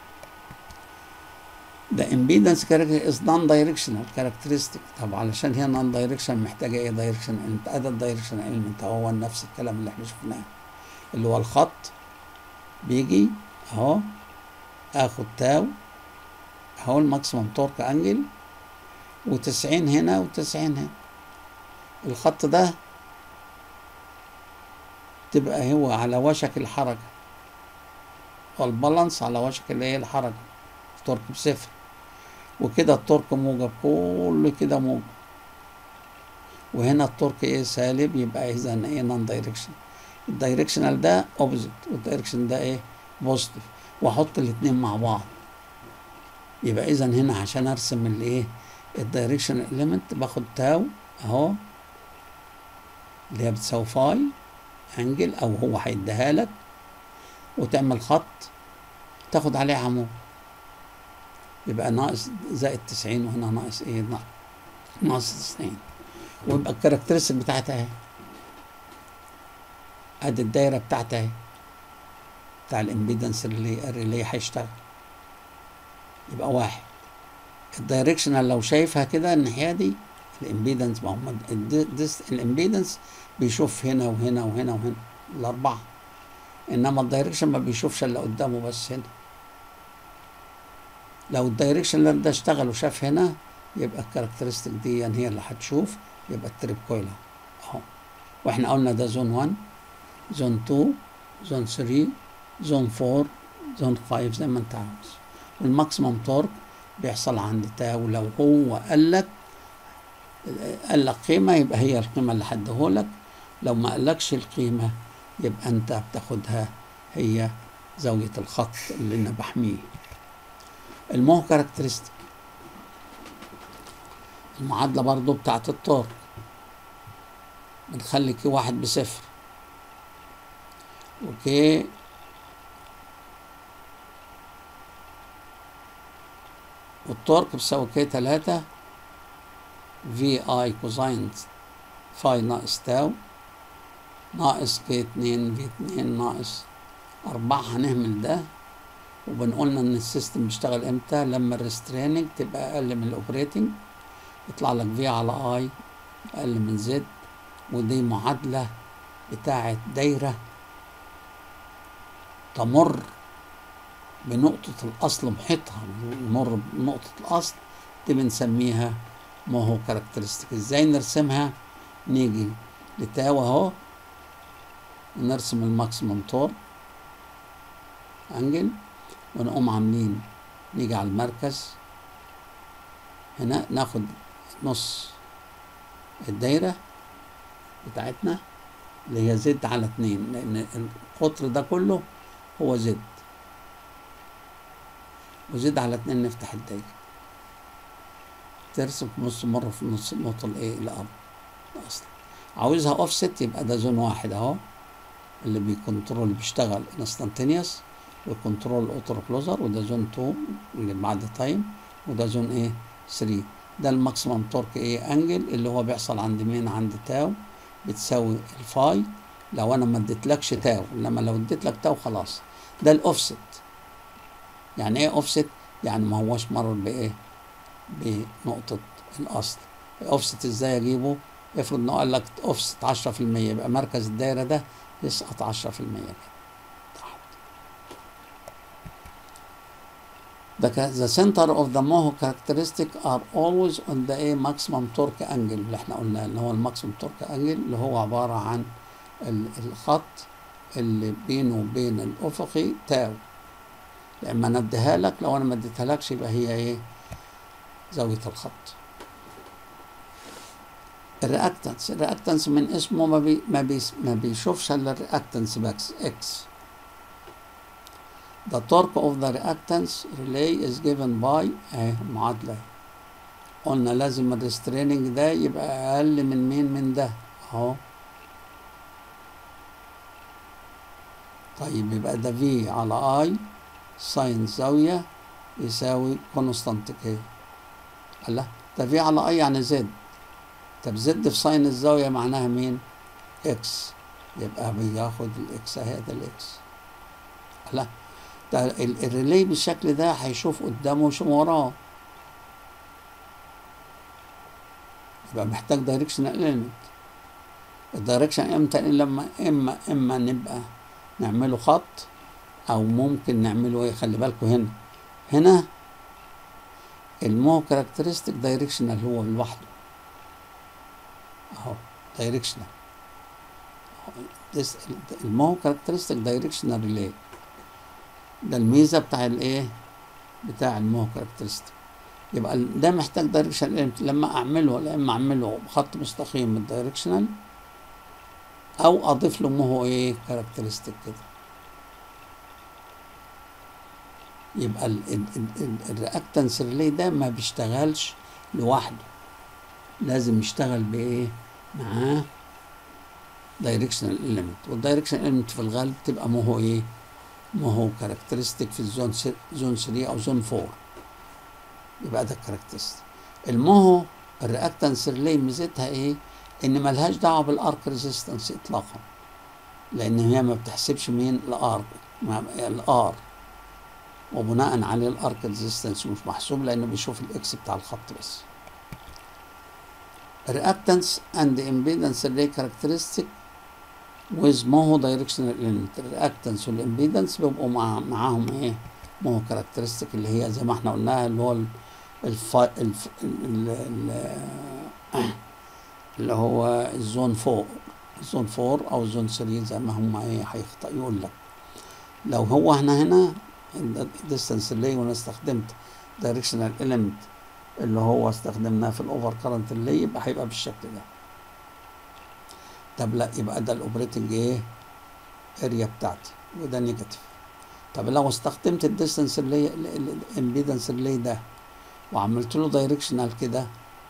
A: The impedance character is non-directional characteristic طب علشان هي non-directional محتاجة ايه direction element ادى الدايركشن element هو نفس الكلام اللي احنا شفناه اللي هو الخط بيجي اهو اخد تاو اهو الماكسيمم تورك انجل و90 هنا و90 هنا الخط ده تبقى هو على وشك الحركة والبالانس على وشك اللي هي الحركة التورك بصفر وكده التورك موجب كله كده موجب وهنا التورك ايه سالب يبقى اذا ايه نون دايركشن الدايركشنال ده اوبزيت والدايركشن ده ايه بوزيتيف واحط الاتنين مع بعض يبقى اذا هنا عشان ارسم الايه الدايركشن اليمنت باخد تاو اهو اللي هي بتساوي فاي انجل او هو هيديها لك وتعمل خط تاخد عليه عمود يبقى ناقص زائد 90 وهنا ناقص ايه نا- ناقص 90 ويبقى الكاركترستيك بتاعتها اهي ادي الدايره بتاعتها اهي بتاع الامبيدنس اللي اللي هيشتغل يبقى واحد الدايركشنال لو شايفها كده الناحيه دي الامبيدنس ما هم الامبيدنس بيشوف هنا وهنا وهنا وهنا الاربعه انما الدايركشن ما بيشوفش اللي قدامه بس هنا لو الدايركشن ده اشتغل وشاف هنا يبقى الكاركترستيك دي يعني هي اللي هتشوف يبقى التريب كويل اهو واحنا قلنا ده زون 1 زون 2 زون 3 زون 4 زون 5 زي ما انت عاوز والماكسيمم تورك بيحصل عند تاو لو هو قال لك قال لك قيمة يبقى هي القيمة اللي حدهولك لو ما قالكش القيمة يبقى انت بتاخدها هي زاوية الخط اللي انا بحميه المو كاركترستيك المعادلة برضو بتاعت التورك بنخلي كي واحد بصفر وكي والتورك بيساوي كي تلاتة في اي كوزاين فاي ناقص تاو ناقص كي اتنين في اتنين ناقص أربعة هنهمل ده وبنقولنا إن السيستم بيشتغل إمتى لما الريستريننج تبقى أقل من الأوبريتنج يطلع لك في على اي أقل من زد ودي معادلة بتاعت دايرة تمر بنقطة الأصل محيطها بنمر بنقطة الأصل دي بنسميها ما هو كاركترستيك ازاي نرسمها نيجي لتاو اهو ونرسم الماكسيمم تور انجل ونقوم عاملين نيجي على المركز هنا ناخد نص الدايرة بتاعتنا اللي هي زد على اتنين لأن القطر ده كله هو زد وزد على اتنين نفتح الدايرة ترسم في نص مرة في نص النقطة الايه الأرض أصلا عاوزها اوفست يبقى ده زون واحد اهو اللي بيكنترول بيشتغل انستانتينيوس وكنترول اوتو كلوزر وده زون 2 اللي بعد تايم وده زون ايه 3 ده الماكسيمم تورك ايه انجل اللي هو بيحصل عند مين عند تاو بتساوي الفاي لو انا ما اديتلكش تاو انما لو اديت لك تاو خلاص ده الاوفست يعني ايه اوفست يعني ما هوش مرر بايه بنقطة الأصل أوفست إزاي أجيبه؟ افرض إنه قال لك أوفست 10% يبقى مركز الدايرة ده يسقط 10% كده تحت. The, the center of the Moho characteristic are always on the A maximum torque angle اللي احنا قلناه اللي هو الماكسيمم تورك انجل اللي هو عبارة عن الخط اللي بينه وبين الأفقي تاو لما نديها لك لو أنا ما اديتهالكش يبقى هي إيه؟ زاوية الخط الرياكتنس الرياكتنس من اسمه ما بي ما, بي ما بيشوفش الا الرياكتنس بس اكس The torque of the reactance relay is given by اهي معادلة قلنا لازم الريستريننج ده يبقى أقل من مين من ده أهو طيب يبقى ده في على اي ساين زاوية يساوي كونستانت كي الله ده في على اي يعني زد طب زد في ساين الزاوية معناها مين؟ اكس يبقى بياخد الاكس اهي ده الاكس لا ده الريلي بالشكل ده هيشوف قدامه ويشوف وراه يبقى محتاج دايركشنال اليمنت الدايركشن امتى لما اما اما نبقى نعمله خط او ممكن نعمله ايه خلي بالكم هنا هنا المو كاركترستيك دايركشنال هو لوحده اهو دايركشنال المو كاركترستيك دايركشنال ريلي ده الميزه بتاع الايه بتاع المو كاركترستيك يبقى ده محتاج دايركشنال لما اعمله لا اما اعمله بخط مستقيم من الدايركشنال او اضيف له مو ايه كاركترستيك كده يبقى الرياكتنس ريلي ده ما بيشتغلش لوحده لازم يشتغل بايه معاه دايركشنال اليمنت والدايركشنال اليمنت في الغالب تبقى ما هو ايه ما هو كاركترستيك في الزون زون 3 او زون 4 يبقى ده كاركترستيك المهو الرياكتنس ريلي ميزتها ايه ان ملهاش دعوه بالارك ريزيستنس اطلاقا لان هي ما بتحسبش مين الارك الار وبناء عليه الارك ريزيستنس مش محسوب لانه بيشوف الاكس بتاع الخط بس reactance and impedance array characteristic with مو دايركشنال element الرياكتنس والامبيدنس بيبقوا مع معاهم ايه مو كاركترستيك اللي هي زي ما احنا قلناها اللي هو ال- الف... الف... ال... ال... اللي هو الزون فوق الزون فور او الزون 3 زي ما هم ايه هيخطأ يقول لك لو هو احنا هنا الديستانس اللي وانا استخدمت دايركشنال element اللي هو استخدمناه في الاوفر كارنت اللي يبقى هيبقى بالشكل ده طب لا يبقى ده الاوبريتنج ايه اريا بتاعتي وده نيجاتيف طب لو استخدمت الديستانس اللي الامبيدنس اللي ده وعملت له دايركشنال كده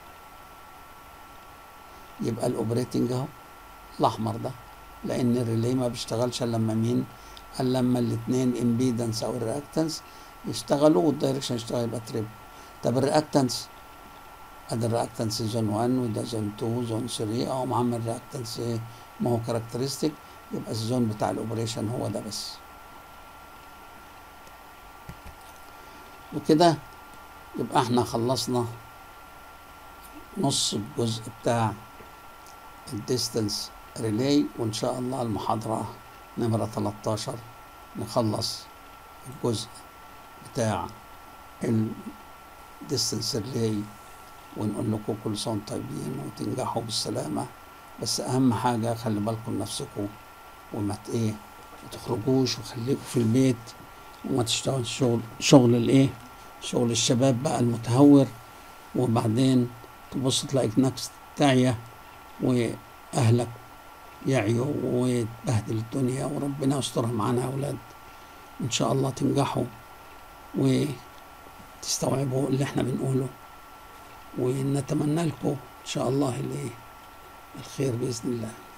A: يبقى الاوبريتنج اهو الاحمر ده لان الريلي ما بيشتغلش الا لما مين الا لما الاثنين امبيدنس او الرياكتنس يشتغلوا والدايركشن يشتغل يبقى تريب طب الرياكتنس ادي الرياكتنس زون 1 وده زون 2 زون 3 او معمل رياكتنس ايه ما هو كاركترستيك يبقى الزون بتاع الاوبريشن هو ده بس وكده يبقى احنا خلصنا نص الجزء بتاع الديستنس ريلي وان شاء الله المحاضرة نمرة 13 نخلص الجزء بتاع الديستنس ريلي ونقول لكم كل سنة وانتم طيبين وتنجحوا بالسلامة بس أهم حاجة خلي بالكم نفسكم وما ت- إيه ما تخرجوش وخليكم في البيت وما تشتغلش شغل شغل الإيه شغل الشباب بقى المتهور وبعدين تبص تلاقيك نفسك تعيا وأهلك يعيوا وتبهدل الدنيا وربنا يسترها معانا يا أولاد إن شاء الله تنجحوا وتستوعبوا اللي احنا بنقوله ونتمنى لكم إن شاء الله الإيه الخير بإذن الله